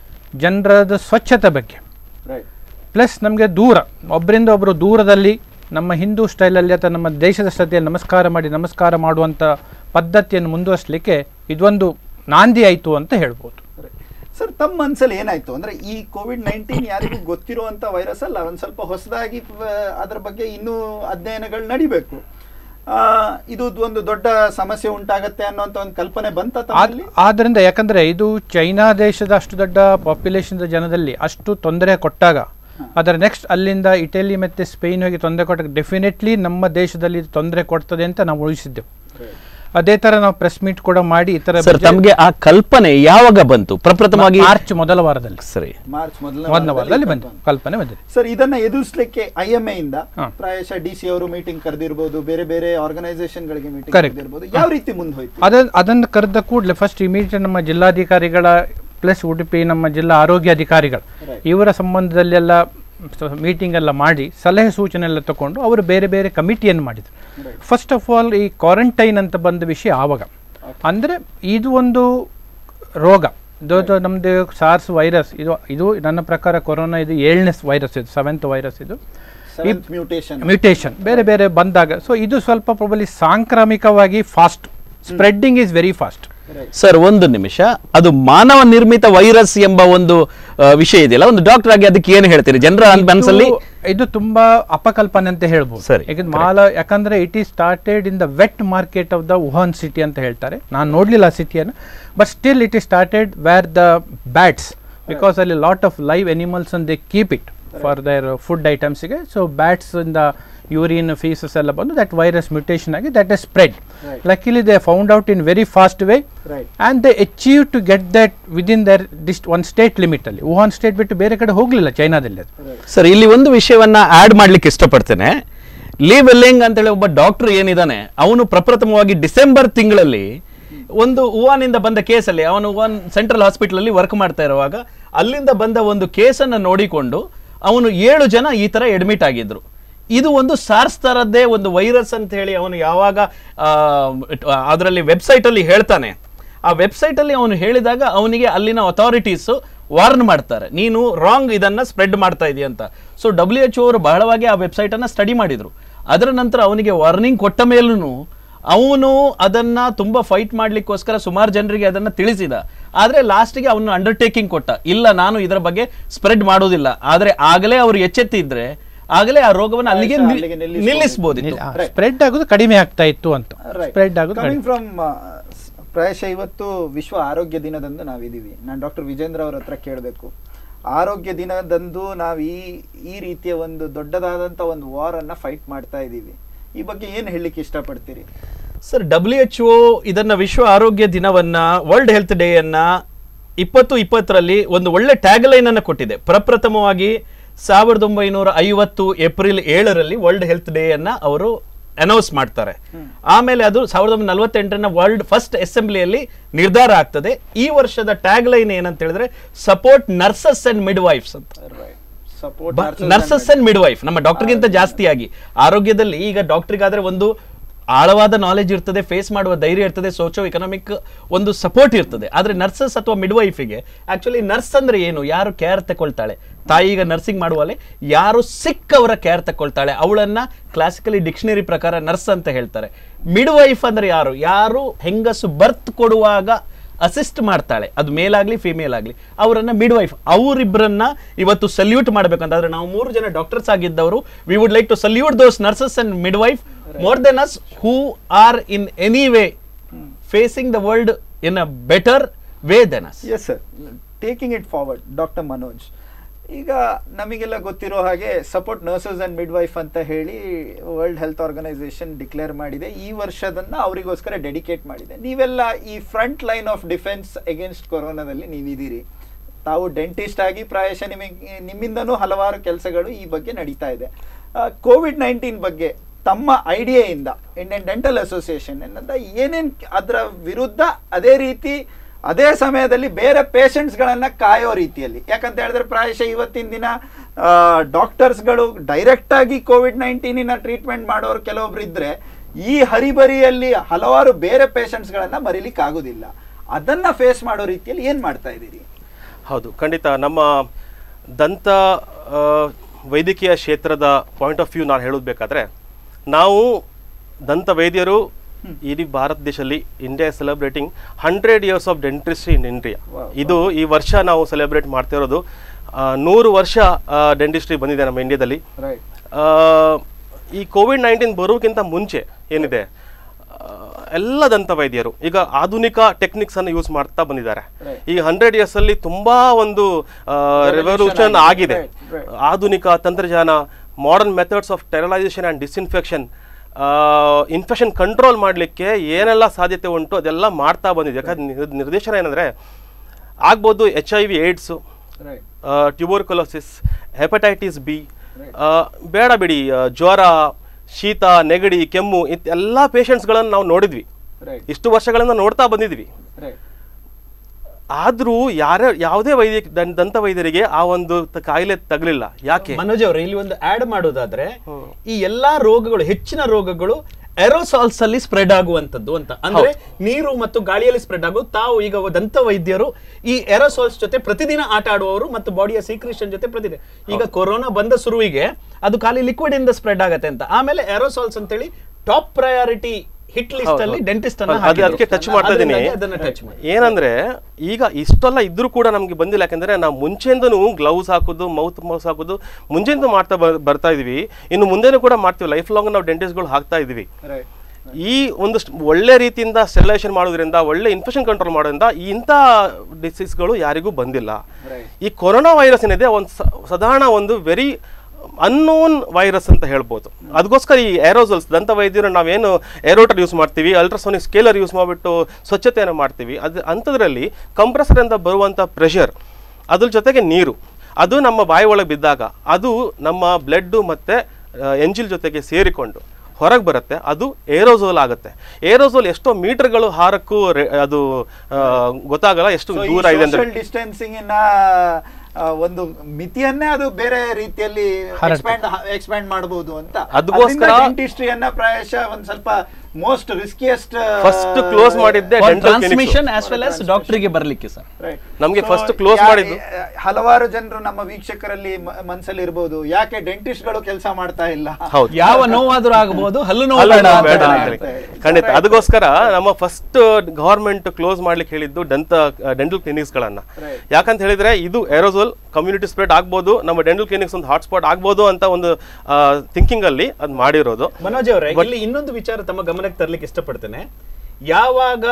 ಜನರದ ಸ್ವಚ್ಛತೆ ಬಗ್ಗೆ ರೈಟ್ ಪ್ಲಸ್ ನಮಗೆ ದೂರ ಒಬ್ಬರಿಂದ ಒಬ್ಬರು ದೂರದಲ್ಲಿ ನಮ್ಮ ಹಿಂದೂ ಸ್ಟೈಲಲ್ಲಿ ಅಥವಾ ನಮ್ಮ ದೇಶದ ಶ್ರದ್ಧೆಯಲ್ಲಿ ನಮಸ್ಕಾರ ಮಾಡಿ ನಮಸ್ಕಾರ ಮಾಡುವಂಥ ಪದ್ಧತಿಯನ್ನು ಮುಂದುವರಿಸಲಿಕ್ಕೆ ಇದೊಂದು ನಾಂದಿ ಆಯಿತು ಅಂತ ಹೇಳ್ಬೋದು ಸರ್ ತಮ್ಮ ಮನಸ್ಸಲ್ಲಿ ಏನಾಯ್ತು ಅಂದ್ರೆ ಈ ಕೋವಿಡ್ ನೈನ್ಟೀನ್ ಯಾರಿಗೂ ಗೊತ್ತಿರುವಂತ ವೈರಸ್ ಅಲ್ಲ ಒಂದ್ ಸ್ವಲ್ಪ ಹೊಸದಾಗಿ ಅದರ ಬಗ್ಗೆ ಇನ್ನೂ ಅಧ್ಯಯನಗಳು ನಡಿಬೇಕು ಆ, ಇದು ಒಂದು ದೊಡ್ಡ ಸಮಸ್ಯೆ ಉಂಟಾಗತ್ತೆ ಅನ್ನೋಂತ ಒಂದು ಕಲ್ಪನೆ ಬಂತ ಆದ್- ತಮ್ಮಲ್ಲಿ ಆದ್ದರಿಂದ ಯಾಕಂದರೆ ಇದು ಚೈನಾ ದೇಶದ ಅಷ್ಟು ದೊಡ್ಡ ಪಾಪ್ಯುಲೇಷನ್ ಜನದಲ್ಲಿ ಅಷ್ಟು ತೊಂದರೆ ಕೊಟ್ಟಾಗ ಅದರ ನೆಕ್ಸ್ಟ್ ಅಲ್ಲಿಂದ ಇಟಲಿ ಮತ್ತು ಸ್ಪೇನ್ ಹೋಗಿ ತೊಂದರೆ ಕೊಟ್ಟಾಗ ಡೆಫಿನೆಟ್ಲಿ ನಮ್ಮ ದೇಶದಲ್ಲಿ ಇದು ತೊಂದರೆ ಕೊಡ್ತದೆ ಅಂತ ನಾವು ಊಹಿಸಿದ್ದೆವು ಅದೇ ಥರ ನಾವು ಪ್ರೆಸ್ ಮೀಟ್ ಕೂಡ ಮಾಡಿ ಈ ಥರ ಸರ್ ತಮಗೆ ಆ ಕಲ್ಪನೆ ಯಾವಾಗ ಬಂತು ಪ್ರಪ್ರಥಮವಾಗಿ ಮಾರ್ಚ್ ಮೊದಲ ವಾರದಲ್ಲಿ ಸರಿ ಮಾರ್ಚ್ ಮೊದಲ ಮೊದಲ ವಾರದಲ್ಲಿ ಬಂತು ಕಲ್ಪನೆ ಬಂದಿದೆ ಸರ್ ಇದನ್ನ ಎದುರಿಸಲಿಕ್ಕೆ ಐ ಎಂ ಎ ಇಂದ ಹಾ. ಪ್ರಾಯಶಃ ಡಿ ಸಿ ಅವರು ಮೀಟಿಂಗ್ ಕರೆದಿರ್ಬೋದು ಬೇರೆ ಬೇರೆ ಆರ್ಗನೈಸೇಷನ್ ಗಳಿಗೆ ಮೀಟಿಂಗ್ Correct. ಕರೆದಿರ್ಬೋದು ಯಾವ ರೀತಿ ಮುಂದೆ ಹೋಯ್ತು ಅದ ಅದನ್ನು ಕರೆದ ಕೂಡಲೇ ಫಸ್ಟ್ ಇಮಿಡಿಯೇಟ್ ನಮ್ಮ ಜಿಲ್ಲಾಧಿಕಾರಿಗಳ ಪ್ಲಸ್ ಉಡುಪಿ ನಮ್ಮ ಜಿಲ್ಲಾ ಆರೋಗ್ಯ ಅಧಿಕಾರಿಗಳು Right. ಇವರ ಸಂಬಂಧದಲ್ಲೆಲ್ಲ ಮೀಟಿಂಗ್ ಎಲ್ಲ ಮಾಡಿ ಸಲಹೆ ಸೂಚನೆ ಎಲ್ಲ ತಗೊಂಡು ಅವರು ಬೇರೆ ಬೇರೆ ಕಮಿಟಿಯನ್ನು ಮಾಡಿದರು Right. ಫಸ್ಟ್ ಆಫ್ ಆಲ್ ಈ ಕ್ವಾರಂಟೈನ್ ಅಂತ ಬಂದ ವಿಷಯ ಆವಾಗ ಅಂದರೆ ಇದು ಒಂದು ರೋಗ ಇದು ಇದು ನಮ್ಮದು ಸಾರ್ಸ್ ವೈರಸ್ ಇದು ಇದು ನನ್ನ ಪ್ರಕಾರ ಕೊರೋನಾ ಇದು ಏಳನೇ ವೈರಸ್ ಇದು ಸೆವೆಂತ್ ವೈರಸ್ ಇದು ಸೆವೆಂತ್ ಮ್ಯೂಟೇಷನ್ ಮ್ಯೂಟೇಷನ್ ಬೇರೆ ಬೇರೆ ಬಂದಾಗ ಸೊ ಇದು ಸ್ವಲ್ಪ ಪ್ರಾಬಲಿ ಸಾಂಕ್ರಾಮಿಕವಾಗಿ fast spreading is very fast sir ಒಂದು ನಿಮಿಷ ಅದು ಮಾನವ ನಿರ್ಮಿತ ವೈರಸ್ ಎಂಬ ಒಂದು ಆ, ವಿಷಯ ಇದೆಯಲ್ಲ ಒಂದು ಡಾಕ್ಟರ್ ಆಗಿ ಅದಕ್ಕೆ ಏನು ಹೇಳ್ತೀರಿ ಜನರ ಮನಸ್ಸಲ್ಲಿ ಇದು ತುಂಬಾ ಅಪಕಲ್ಪನೆ ಅಂತ ಹೇಳ್ಬೋದು ಸರಿ, ಯಾಕಂದ್ರೆ ಮಾಲ ಯಾಕಂದ್ರೆ it is started in the wet market of the Wuhan city ಅಂತ ಹೇಳ್ತಾರೆ ನಾನು ನೋಡ್ಲಿಲ್ಲ ಆ ಸಿಟಿಯನ್ನು but still it is started where the bats because ಅಲ್ಲಿ lot of live animals and they keep it for their food ಐಟಮ್ಸ್ಗೆ so bats ಇಂದ urine faeces ಎಲ್ಲ ಬಂದು ದಟ್ ವೈರಸ್ ಮ್ಯೂಟೇಷನ್ ಆಗಿ that is spread Right. Luckily they found out in very fast way right and they achieve to get that within their ಡಿಸ್ಟ್ own state ಲಿಮಿಟಲ್ಲಿ Wuhan state ಬಿಟ್ಟು ಬೇರೆ ಕಡೆ ಹೋಗಲಿಲ್ಲ ಚೈನಾದಲ್ಲಿ ಅದು ಸರ್ ಇಲ್ಲಿ ಒಂದು ವಿಷಯವನ್ನ ಆಡ್ ಮಾಡ್ಲಿಕ್ಕೆ ಇಷ್ಟಪಡ್ತೇನೆ ಲೀ ವೆಲ್ಲಿಂಗ್ ಅಂತೇಳಿ ಒಬ್ಬ ಡಾಕ್ಟರ್ ಏನಿದ್ದಾನೆ ಅವನು ಪ್ರಪ್ರಥಮವಾಗಿ ಡಿಸೆಂಬರ್ ತಿಂಗಳಲ್ಲಿ ಒಂದು ಉವಾನಿಂದ ಬಂದ ಕೇಸಲ್ಲಿ ಅವನು ಉವಾನ್ ಸೆಂಟ್ರಲ್ ಹಾಸ್ಪಿಟಲ್ ಅಲ್ಲಿ ವರ್ಕ್ ಮಾಡ್ತಾ ಇರುವಾಗ ಅಲ್ಲಿಂದ ಬಂದ ಒಂದು ಕೇಸನ್ನು ನೋಡಿಕೊಂಡು ಅವನು ಏಳು ಜನ ಈ ತರ ಅಡ್ಮಿಟ್ ಆಗಿದ್ರು ಇದು ಒಂದು ಸಾರ್ಸ್ ತರದ್ದೇ ಒಂದು ವೈರಸ್ ಅಂತ ಹೇಳಿ ಅವನು ಯಾವಾಗ ಅದರಲ್ಲಿ ವೆಬ್ಸೈಟ್ ಅಲ್ಲಿ ಹೇಳ್ತಾನೆ ಆ ವೆಬ್ಸೈಟ್ ಅಲ್ಲಿ ಅವನು ಹೇಳಿದಾಗ ಅವನಿಗೆ ಅಲ್ಲಿನ ಅಥಾರಿಟೀಸ್ ವಾರ್ನ್ ಮಾಡ್ತಾರೆ ನೀನು ರಾಂಗ್ ಇದನ್ನ ಸ್ಪ್ರೆಡ್ ಮಾಡ್ತಾ ಇದೀಯ ಅಂತ ಸೊ ಡಬ್ಲ್ಯೂ ಎಚ್ ಅವರು ಬಹಳವಾಗಿ ಆ ವೆಬ್ಸೈಟ್ ಅನ್ನ ಸ್ಟಡಿ ಮಾಡಿದ್ರು ಅದರ ನಂತರ ಅವನಿಗೆ ವಾರ್ನಿಂಗ್ ಕೊಟ್ಟ ಮೇಲೂ ಅವನು ಅದನ್ನ ತುಂಬಾ ಫೈಟ್ ಮಾಡ್ಲಿಕ್ಕೋಸ್ಕರ ಸುಮಾರು ಜನರಿಗೆ ಅದನ್ನ ತಿಳಿಸಿದ ಆದ್ರೆ ಲಾಸ್ಟ್ಗೆ ಅವನು ಅಂಡರ್ಟೇಕಿಂಗ್ ಕೊಟ್ಟ ಇಲ್ಲ ನಾನು ಇದರ ಬಗ್ಗೆ ಸ್ಪ್ರೆಡ್ ಮಾಡೋದಿಲ್ಲ ಆದ್ರೆ ಆಗಲೇ ಅವರು ಎಚ್ಚೆತ್ತಿದ್ರೆ ಆಗಲೇ ಆ ರೋಗವನ್ನು ಅಲ್ಲಿಗೆ ನಿಲ್- ಅಲ್ಲಿಗೆ ನಿಲ್ಲಿಸ್ಬೋದು. ನಿಲ್ಲಿಸಬಹುದಿತ್ತು ಸ್ಪ್ರೆಡ್ ಆಗೋದು ಕಡಿಮೆ ಆಗ್ತಾ ಇತ್ತು ಅಂತ ಸ್ಪ್ರೆಡ್ ಆಗೋದು ಕಡಿಮೆ ಕಮಿಂಗ್ ಫ್ರಮ್ ಪ್ರಾಯಶಃ ಇವತ್ತು ವಿಶ್ವ ಆರೋಗ್ಯ ದಿನದಂದು ನಾವಿದ್ದೀವಿ ನಾನು ಡಾಕ್ಟರ್ ವಿಜೇಂದ್ರ ಅವ್ರ ಹತ್ರ ಕೇಳಬೇಕು ಆರೋಗ್ಯ ದಿನದಂದು ನಾವು ಈ ಈ ರೀತಿಯ ಒಂದು ದೊಡ್ಡದಾದಂಥ ಒಂದು ವಾರನ್ನು ಫೈಟ್ ಮಾಡ್ತಾ ಇದ್ದೀವಿ ಈ ಬಗ್ಗೆ ಏನು ಹೇಳಲಿಕ್ಕೆ ಇಷ್ಟಪಡ್ತೀರಿ ಸರ್ ಡಬ್ಲ್ಯೂ ಎಚ್ ಒ ಇದನ್ನ ವಿಶ್ವ ಆರೋಗ್ಯ ದಿನವನ್ನ ವರ್ಲ್ಡ್ ಹೆಲ್ತ್ ಡೇ ಅನ್ನ ಇಪ್ಪತ್ತು ಇಪ್ಪತ್ತರಲ್ಲಿ ಒಂದು ಒಳ್ಳೆ ಟ್ಯಾಗ್ ಲೈನ್ ಅನ್ನ ಕೊಟ್ಟಿದೆ ಪ್ರಪ್ರಥಮವಾಗಿ ಸಾವಿರದ ಒಂಬೈನೂರ ಐವತ್ತು ಏಪ್ರಿಲ್ ಏಳರಲ್ಲಿ ವರ್ಲ್ಡ್ ಹೆಲ್ತ್ ಡೇ ಅನ್ನ ಅವರು ಅನೌನ್ಸ್ ಮಾಡ್ತಾರೆ ಆಮೇಲೆ ಅದು ಸಾವಿರದ ಒಂಬೈನೂರ ನಲವತ್ತೆಂಟರನ್ನ ವರ್ಲ್ಡ್ ಫಸ್ಟ್ ಅಸೆಂಬ್ಲಿಯಲ್ಲಿ ನಿರ್ಧಾರ ಆಗ್ತದೆ ಈ ವರ್ಷದ ಟ್ಯಾಗ್ ಲೈನ್ ಏನಂತ ಹೇಳಿದ್ರೆ support nurses and midwives ಅಂತ support nurses and midwife ನಮ್ಮ ಡಾಕ್ಟರ್ಗಿಂತ ಜಾಸ್ತಿಯಾಗಿ ಆರೋಗ್ಯದಲ್ಲಿ ಈಗ ಡಾಕ್ಟರ್ಗಾದ್ರೆ ಒಂದು ಆಳವಾದ ನಾಲೆಜ್ ಇರ್ತದೆ ಫೇಸ್ ಮಾಡುವ ಧೈರ್ಯ ಇರ್ತದೆ ಸೋಚೋ ಎಕನಾಮಿಕ್ ಒಂದು ಸಪೋರ್ಟ್ ಇರ್ತದೆ ಆದ್ರೆ ನರ್ಸಸ್ ಅಥವಾ ಮಿಡ್ ವೈಫಿಗೆ ಆಕ್ಚುಲಿ ನರ್ಸ್ ಅಂದ್ರೆ ಏನು ಯಾರು ಕೇರ್ ತಗೊಳ್ತಾಳೆ ತಾಯಿ ಈಗ ನರ್ಸಿಂಗ್ ಮಾಡುವಲ್ಲಿ ಯಾರು ಸಿಕ್ ಅವರ ಕೇರ್ ತಗೊಳ್ತಾಳೆ ಅವಳನ್ನ ಕ್ಲಾಸಿಕಲಿ ಡಿಕ್ಷನರಿ ಪ್ರಕಾರ ನರ್ಸ್ ಅಂತ ಹೇಳ್ತಾರೆ ಮಿಡ್ ವೈಫ್ ಅಂದ್ರೆ ಯಾರು ಯಾರು ಹೆಂಗಸು ಬರ್ತ್ ಕೊಡುವಾಗ ಅಸಿಸ್ಟ್ ಮಾಡ್ತಾಳೆ ಅದು ಮೇಲ್ ಆಗ್ಲಿ ಫಿಮೇಲ್ ಆಗ್ಲಿ ಅವರನ್ನ ಮಿಡ್ ವೈಫ್ ಅವರಿಬ್ಬರನ್ನ ಇವತ್ತು ಸಲ್ಯೂಟ್ ಮಾಡ್ಬೇಕಂತಾದ್ರೆ ನಾವು ಮೂರು ಜನ ಡಾಕ್ಟರ್ಸ್ ಆಗಿದ್ದವರು we would like to salute those nurses and midwife more than us who are in any way facing the world in a better way than us as sir taking it forward doctor Manoj ಈಗ ನಮಗೆಲ್ಲ ಗೊತ್ತಿರೋ ಹಾಗೆ support nurses and midwife ಅಂತ ಹೇಳಿ world health organisation declare ಮಾಡಿದೆ ಈ ವರ್ಷದನ್ನ ಅವರಿಗೋಸ್ಕರ dedicate ಮಾಡಿದೆ ನೀವೆಲ್ಲ ಈ front line of defence against ಕೊರೋನಾದಲ್ಲಿ ನೀವಿದ್ದೀರಿ ತಾವು ಡೆಂಟಿಸ್ಟ್ ಆಗಿ ಪ್ರಾಯಶಃ ನಿಮಗೆ ನಿಮ್ಮಿಂದನೂ ಹಲವಾರು ಕೆಲಸಗಳು ಈ ಬಗ್ಗೆ ನಡೀತಾ ಇದೆ ಕೋವಿಡ್ ನೈನ್ಟೀನ್ ಬಗ್ಗೆ ತಮ್ಮ ಐಡಿಯಾಯಿಂದ ಇಂಡಿಯನ್ ಡೆಂಟಲ್ ಅಸೋಸಿಯೇಷನ್ ಏನಂತ ಏನೇನು ಅದರ ವಿರುದ್ಧ ಅದೇ ರೀತಿ ಅದೇ ಸಮಯದಲ್ಲಿ ಬೇರೆ ಪೇಷಂಟ್ಸ್ಗಳನ್ನು ಕಾಯೋ ರೀತಿಯಲ್ಲಿ ಯಾಕಂತ ಹೇಳಿದ್ರೆ ಪ್ರಾಯಶಃ ಇವತ್ತಿನ ದಿನ ಡಾಕ್ಟರ್ಸ್ಗಳು ಡೈರೆಕ್ಟಾಗಿ ಕೋವಿಡ್ ನೈನ್ಟೀನಿನ ಟ್ರೀಟ್ಮೆಂಟ್ ಮಾಡೋರು ಕೆಲವೊಬ್ರು ಇದ್ರೆ ಈ ಹರಿಬರಿಯಲ್ಲಿ ಹಲವಾರು ಬೇರೆ ಪೇಷಂಟ್ಸ್ಗಳನ್ನು ಮರಿಲಿಕ್ಕಾಗೋದಿಲ್ಲ ಅದನ್ನ ಫೇಸ್ ಮಾಡೋ ರೀತಿಯಲ್ಲಿ ಏನು ಮಾಡ್ತಾ ಇದ್ದೀರಿ ಹೌದು ಖಂಡಿತ ನಮ್ಮ ದಂತ ಆ, ವೈದ್ಯಕೀಯ ಕ್ಷೇತ್ರದ ಪಾಯಿಂಟ್ ಆಫ್ ವ್ಯೂ ನಾನು ಹೇಳೋದು ಬೇಕಾದ್ರೆ ನಾವು ದಂತ ವೈದ್ಯರು ಇಡೀ ಭಾರತ ದೇಶದಲ್ಲಿ India celebrating hundred years of dentistry in India Wow. ಇದು ಈ ವರ್ಷ ನಾವು ಸೆಲೆಬ್ರೇಟ್ ಮಾಡ್ತಾ ಇರೋದು ಆ, ನೂರು ವರ್ಷ ಡೆಂಟಿಸ್ಟ್ರಿ ಬಂದಿದೆ ನಮ್ಮ ಇಂಡಿಯಾದಲ್ಲಿ ರೈಟ್ ಆ, ಈ ಕೋವಿಡ್ ನೈನ್ಟೀನ್ ಬರೋಕ್ಕಿಂತ ಮುಂಚೆ ಏನಿದೆ ಆ, ಎಲ್ಲ ದಂತ ವೈದ್ಯರು ಈಗ ಆಧುನಿಕ ಟೆಕ್ನಿಕ್ಸ್ ಅನ್ನು ಯೂಸ್ ಮಾಡ್ತಾ ಬಂದಿದ್ದಾರೆ Right. ಈ ಹಂಡ್ರೆಡ್ ಇಯರ್ಸ್ ಅಲ್ಲಿ ತುಂಬಾ ಒಂದು ರೆವಲ್ಯೂಷನ್ ಆಗಿದೆ. ಆಗಿದೆ Right, right. ಆಧುನಿಕ ತಂತ್ರಜ್ಞಾನ modern methods of sterilisation and disinfection infection control ಮಾಡಲಿಕ್ಕೆ ಏನೆಲ್ಲ ಸಾಧ್ಯತೆ ಉಂಟು ಅದೆಲ್ಲ ಮಾಡ್ತಾ ಬಂದಿದೆ ಯಾಕಂದ್ರೆ ನಿರ್- ನಿರ್ದೇಶನ ಏನಂದ್ರೆ ಆಗ್ಬೋದು H I V AIDS right tuberculosis hepatitis B ಬೇಡ ಬಿಡಿ ಆ, ಜ್ವರ ಶೀತ ನೆಗಡಿ ಕೆಮ್ಮು ಇತ್ ಎಲ್ಲ ಪೇಷಂಟ್ಸ್ಗಳನ್ನು ನಾವು ನೋಡಿದ್ವಿ ರೈಟ್ ಇಷ್ಟು ವರ್ಷಗಳಿಂದ ನೋಡ್ತಾ ಬಂದಿದ್ವಿ ರೈಟ್ ಆದರೂ ಯಾರೇ ಯಾವುದೇ ವೈದ್ಯ ದಂ- ದಂತ ವೈದ್ಯರಿಗೆ ಆ ಒಂದು ತ- ಕಾಯಿಲೆ ತಗಲಿಲ್ಲ ಯಾಕೆ ಮನೋಜ್ ಅವರು ಇಲ್ಲಿ ಒಂದು ಆಡ್ ಮಾಡೋದಾದ್ರೆ ಈ ಎಲ್ಲಾ ರೋಗಗಳು ಹೆಚ್ಚಿನ ರೋಗಗಳು ಎರೋಸಾಲ್ಸ್ ಅಲ್ಲಿ ಸ್ಪ್ರೆಡ್ ಆಗುವಂತದ್ದು ಅಂತ ಅಂದ್ರೆ ನೀರು ಮತ್ತು ಗಾಳಿಯಲ್ಲಿ ಸ್ಪ್ರೆಡ್ ಆಗೋದು ತಾವು ಈಗ ದಂತ ವೈದ್ಯರು ಈ ಎರೋಸಾಲ್ಸ್ ಜೊತೆ ಪ್ರತಿದಿನ ಆಟ ಆಡುವವರು ಮತ್ತು ಬಾಡಿಯ ಸೀಕ್ರೇಷನ್ ಜೊತೆ ಪ್ರತಿದಿನ ಈಗ ಕೊರೋನಾ ಬಂದ ಶುರುವಿಗೆ ಅದು ಖಾಲಿ ಲಿಕ್ವಿಡ್ ಇಂದ ಸ್ಪ್ರೆಡ್ ಆಗತ್ತೆ ಅಂತ ಆಮೇಲೆ ಎರೋಸಾಲ್ಸ್ ಅಂತೇಳಿ ಟಾಪ್ ಪ್ರಯಾರಿಟಿ ಹಿಟ್ ಲಿಸ್ಟ್ ಅಲ್ಲಿ ಡೆಂಟಿಸ್ಟ್ ಅನ್ನ ಅದು ಅದಕ್ಕೆ ಟಚ್ ಮಾಡ್ತಾ ಇದ್ದೀನಿ ಹಾಕಿದ್ರು. ಅದನ್ನ ಟಚ್ ಮಾಡಿ ಏನಂದ್ರೆ ಈಗ ಇಷ್ಟೆಲ್ಲ ಇದ್ರೂ ಕೂಡ ನಮ್ಗೆ ಬಂದಿಲ್ಲ ಯಾಕಂದ್ರೆ ನಾವು ಮುಂಚೆಯಿಂದನೂ ಗ್ಲೌಸ್ ಹಾಕೋದು ಮೌತ್ ಮೌಸ್ ಹಾಕೋದು ಮುಂಚೆಯಿಂದ ಮಾಡ್ತಾ ಬರ್- ಬರ್ತಾ ಇದೀವಿ ಇನ್ನು ಮುಂದೆನೂ ಕೂಡ ಮಾಡ್ತೀವಿ ಲೈಫ್ ಲಾಂಗ್ ನಾವು ಡೆಂಟಿಸ್ಟ್ಗಳು ಹಾಕ್ತಾ ಇದೀವಿ ರೈಟ್ ಈ ಒಂದು ಸ್ಟ್- ಒಳ್ಳೆ ರೀತಿಯಿಂದ ಸ್ಟೆರಿಲೈಸೇಷನ್ ಮಾಡೋದ್ರಿಂದ ಒಳ್ಳೆ ಇನ್ಫೆಕ್ಷನ್ ಕಂಟ್ರೋಲ್ ಮಾಡೋದ್ರಿಂದ ಈ ಇಂಥ ಡಿಸೀಸ್ಗಳು ಯಾರಿಗೂ ಬಂದಿಲ್ಲ Right. ಈ ಕೊರೋನಾ ವೈರಸ್ ಏನಿದೆ ಒಂದು ಸ- ಸಾಧಾರಣ ಒಂದು ವೆರಿ ಅನ್ನೋನ್ ವೈರಸ್ ಅಂತ ಹೇಳ್ಬೋದು ಅದಕ್ಕೋಸ್ಕರ ಈ ಏರೋಸಲ್ಸ್ ದಂತ ವೈದ್ಯರು ನಾವೇನು ಏರೋಟರ್ ಯೂಸ್ ಮಾಡ್ತೀವಿ ಅಲ್ಟ್ರಾಸೋನಿಕ್ ಸ್ಕೇಲರ್ ಯೂಸ್ ಮಾಡಿಬಿಟ್ಟು ಸ್ವಚ್ಛತೆಯನ್ನು ಮಾಡ್ತೀವಿ ಅದು ಅಂಥದ್ರಲ್ಲಿ ಕಂಪ್ರೆಸರಿಂದ ಬರುವಂಥ ಪ್ರೆಷರ್ ಅದ್ರ ಜೊತೆಗೆ ನೀರು ಅದು ನಮ್ಮ ಬಾಯಿ ಒಳಗೆ ಬಿದ್ದಾಗ ಅದು ನಮ್ಮ ಬ್ಲಡ್ಡು ಮತ್ತು ಎಂಜಿಲ್ ಜೊತೆಗೆ ಸೇರಿಕೊಂಡು ಹೊರಗೆ ಬರುತ್ತೆ ಅದು ಏರೋಸೋಲ್ ಆಗುತ್ತೆ ಏರೋಸೋಲ್ ಎಷ್ಟೋ ಮೀಟರ್ಗಳು ಹಾರಕ್ಕೂ ರೆ- ಅದು ಆ, ಗೊತ್ತಾಗಲ್ಲ ಎಷ್ಟು ದೂರ ಇದೆ ಅಂತ ಸೋಷಿಯಲ್ ಡಿಸ್ಟೆನ್ಸಿಂಗ್ ಆ, ಒಂದು ಮಿತಿಯನ್ನೇ ಅದು ಬೇರೆ ರೀತಿಯಲ್ಲಿ ಹರಡ್ತದೆ. ಎಕ್ಸ್ಪ್ಯಾಂಡ್ ಎಕ್ಸ್ಪ್ಯಾಂಡ್ ಮಾಡಬಹುದು ಅಂತ ಅದಕ್ಕೋಸ್ಕರ- ಡೆಂಟಿಸ್ಟ್ರಿಯನ್ನ ಪ್ರಾಯಶಃ ಒಂದ್ ಸ್ವಲ್ಪ ಮೋಸ್ಟ್ ರಿಸ್ಕಿಯಸ್ಟ್ ಫಸ್ಟ್ ಕ್ಲೋಸ್ ಮಾಡಿದ್ದೆ dental clinics. Transmission as well as ಡಾಕ್ಟರ್ಗೆ ಬರಲಿಕ್ಕೆ ಸರ್ ನಮ್ಗೆ first close ಮಾಡಿದ್ದು- ಹಲವಾರು ಜನರು ನಮ್ಮ ವೀಕ್ಷಕರಲ್ಲಿ ಮ- ಮನ್ಸಲ್ಲಿ ಇರ್ಬೋದು ಯಾಕೆ ಡೆಂಟಿಸ್ಟ್ ಗಳು ಕೆಲಸ ಮಾಡ್ತಾ ಇಲ್ಲ ಹೌದು ಯಾವ ನೋವಾದ್ರೂ ಆಗಬಹುದು ಹಲ್ಲು ನೋವು ಅಲ್ಲ, ಬೇಡ ನಾವು ಅಂತ ಬೇಡ ನಾನು ಅಂತ ಹೇಳ್ತೇನೆ. ಹೇಳಿ. ಖಂಡಿತ ಅದಕ್ಕೋಸ್ಕರ ನಮ್ಮ ಫಸ್ಟ್ ಗವರ್ಮೆಂಟ್ ಕ್ಲೋಸ್ ಮಾಡ್ಲಿಕ್ಕೆ ಹೇಳಿದ್ದು ದಂತ ಡೆಂಟಲ್ ಕ್ಲಿನಿಕ್ಸ್ ಗಳನ್ನ Right. ಯಾಕಂತ ಹೇಳಿದ್ರೆ ಇದು ಏರೋಸೋಲ್ ಕಮ್ಯುನಿಟಿ ಸ್ಪ್ರೆಡ್ ಆಗ್ಬೋದು ನಮ್ಮ ಡೆಂಟಲ್ ಕ್ಲಿನಿಕ್ಸ್ ಒಂದು ಹಾಟ್ಸ್ಪಾಟ್ ಆಗ್ಬೋದು ಅಂತ ಒಂದು ಥಿಂಕಿಂಗ್ ಅಲ್ಲಿ ಅದು ಮಾಡಿರೋದು ಮನೋಜ್ ಅವರೇ ಇಲ್ಲಿ ಇನ್ನೊಂದು ವಿಚಾರ ತಮ್ಮ ಗಮನಕ್ಕೆ ತರಲಿಕ್ಕೆ ಇಷ್ಟಪಡ್ತೇನೆ ಯಾವಾಗ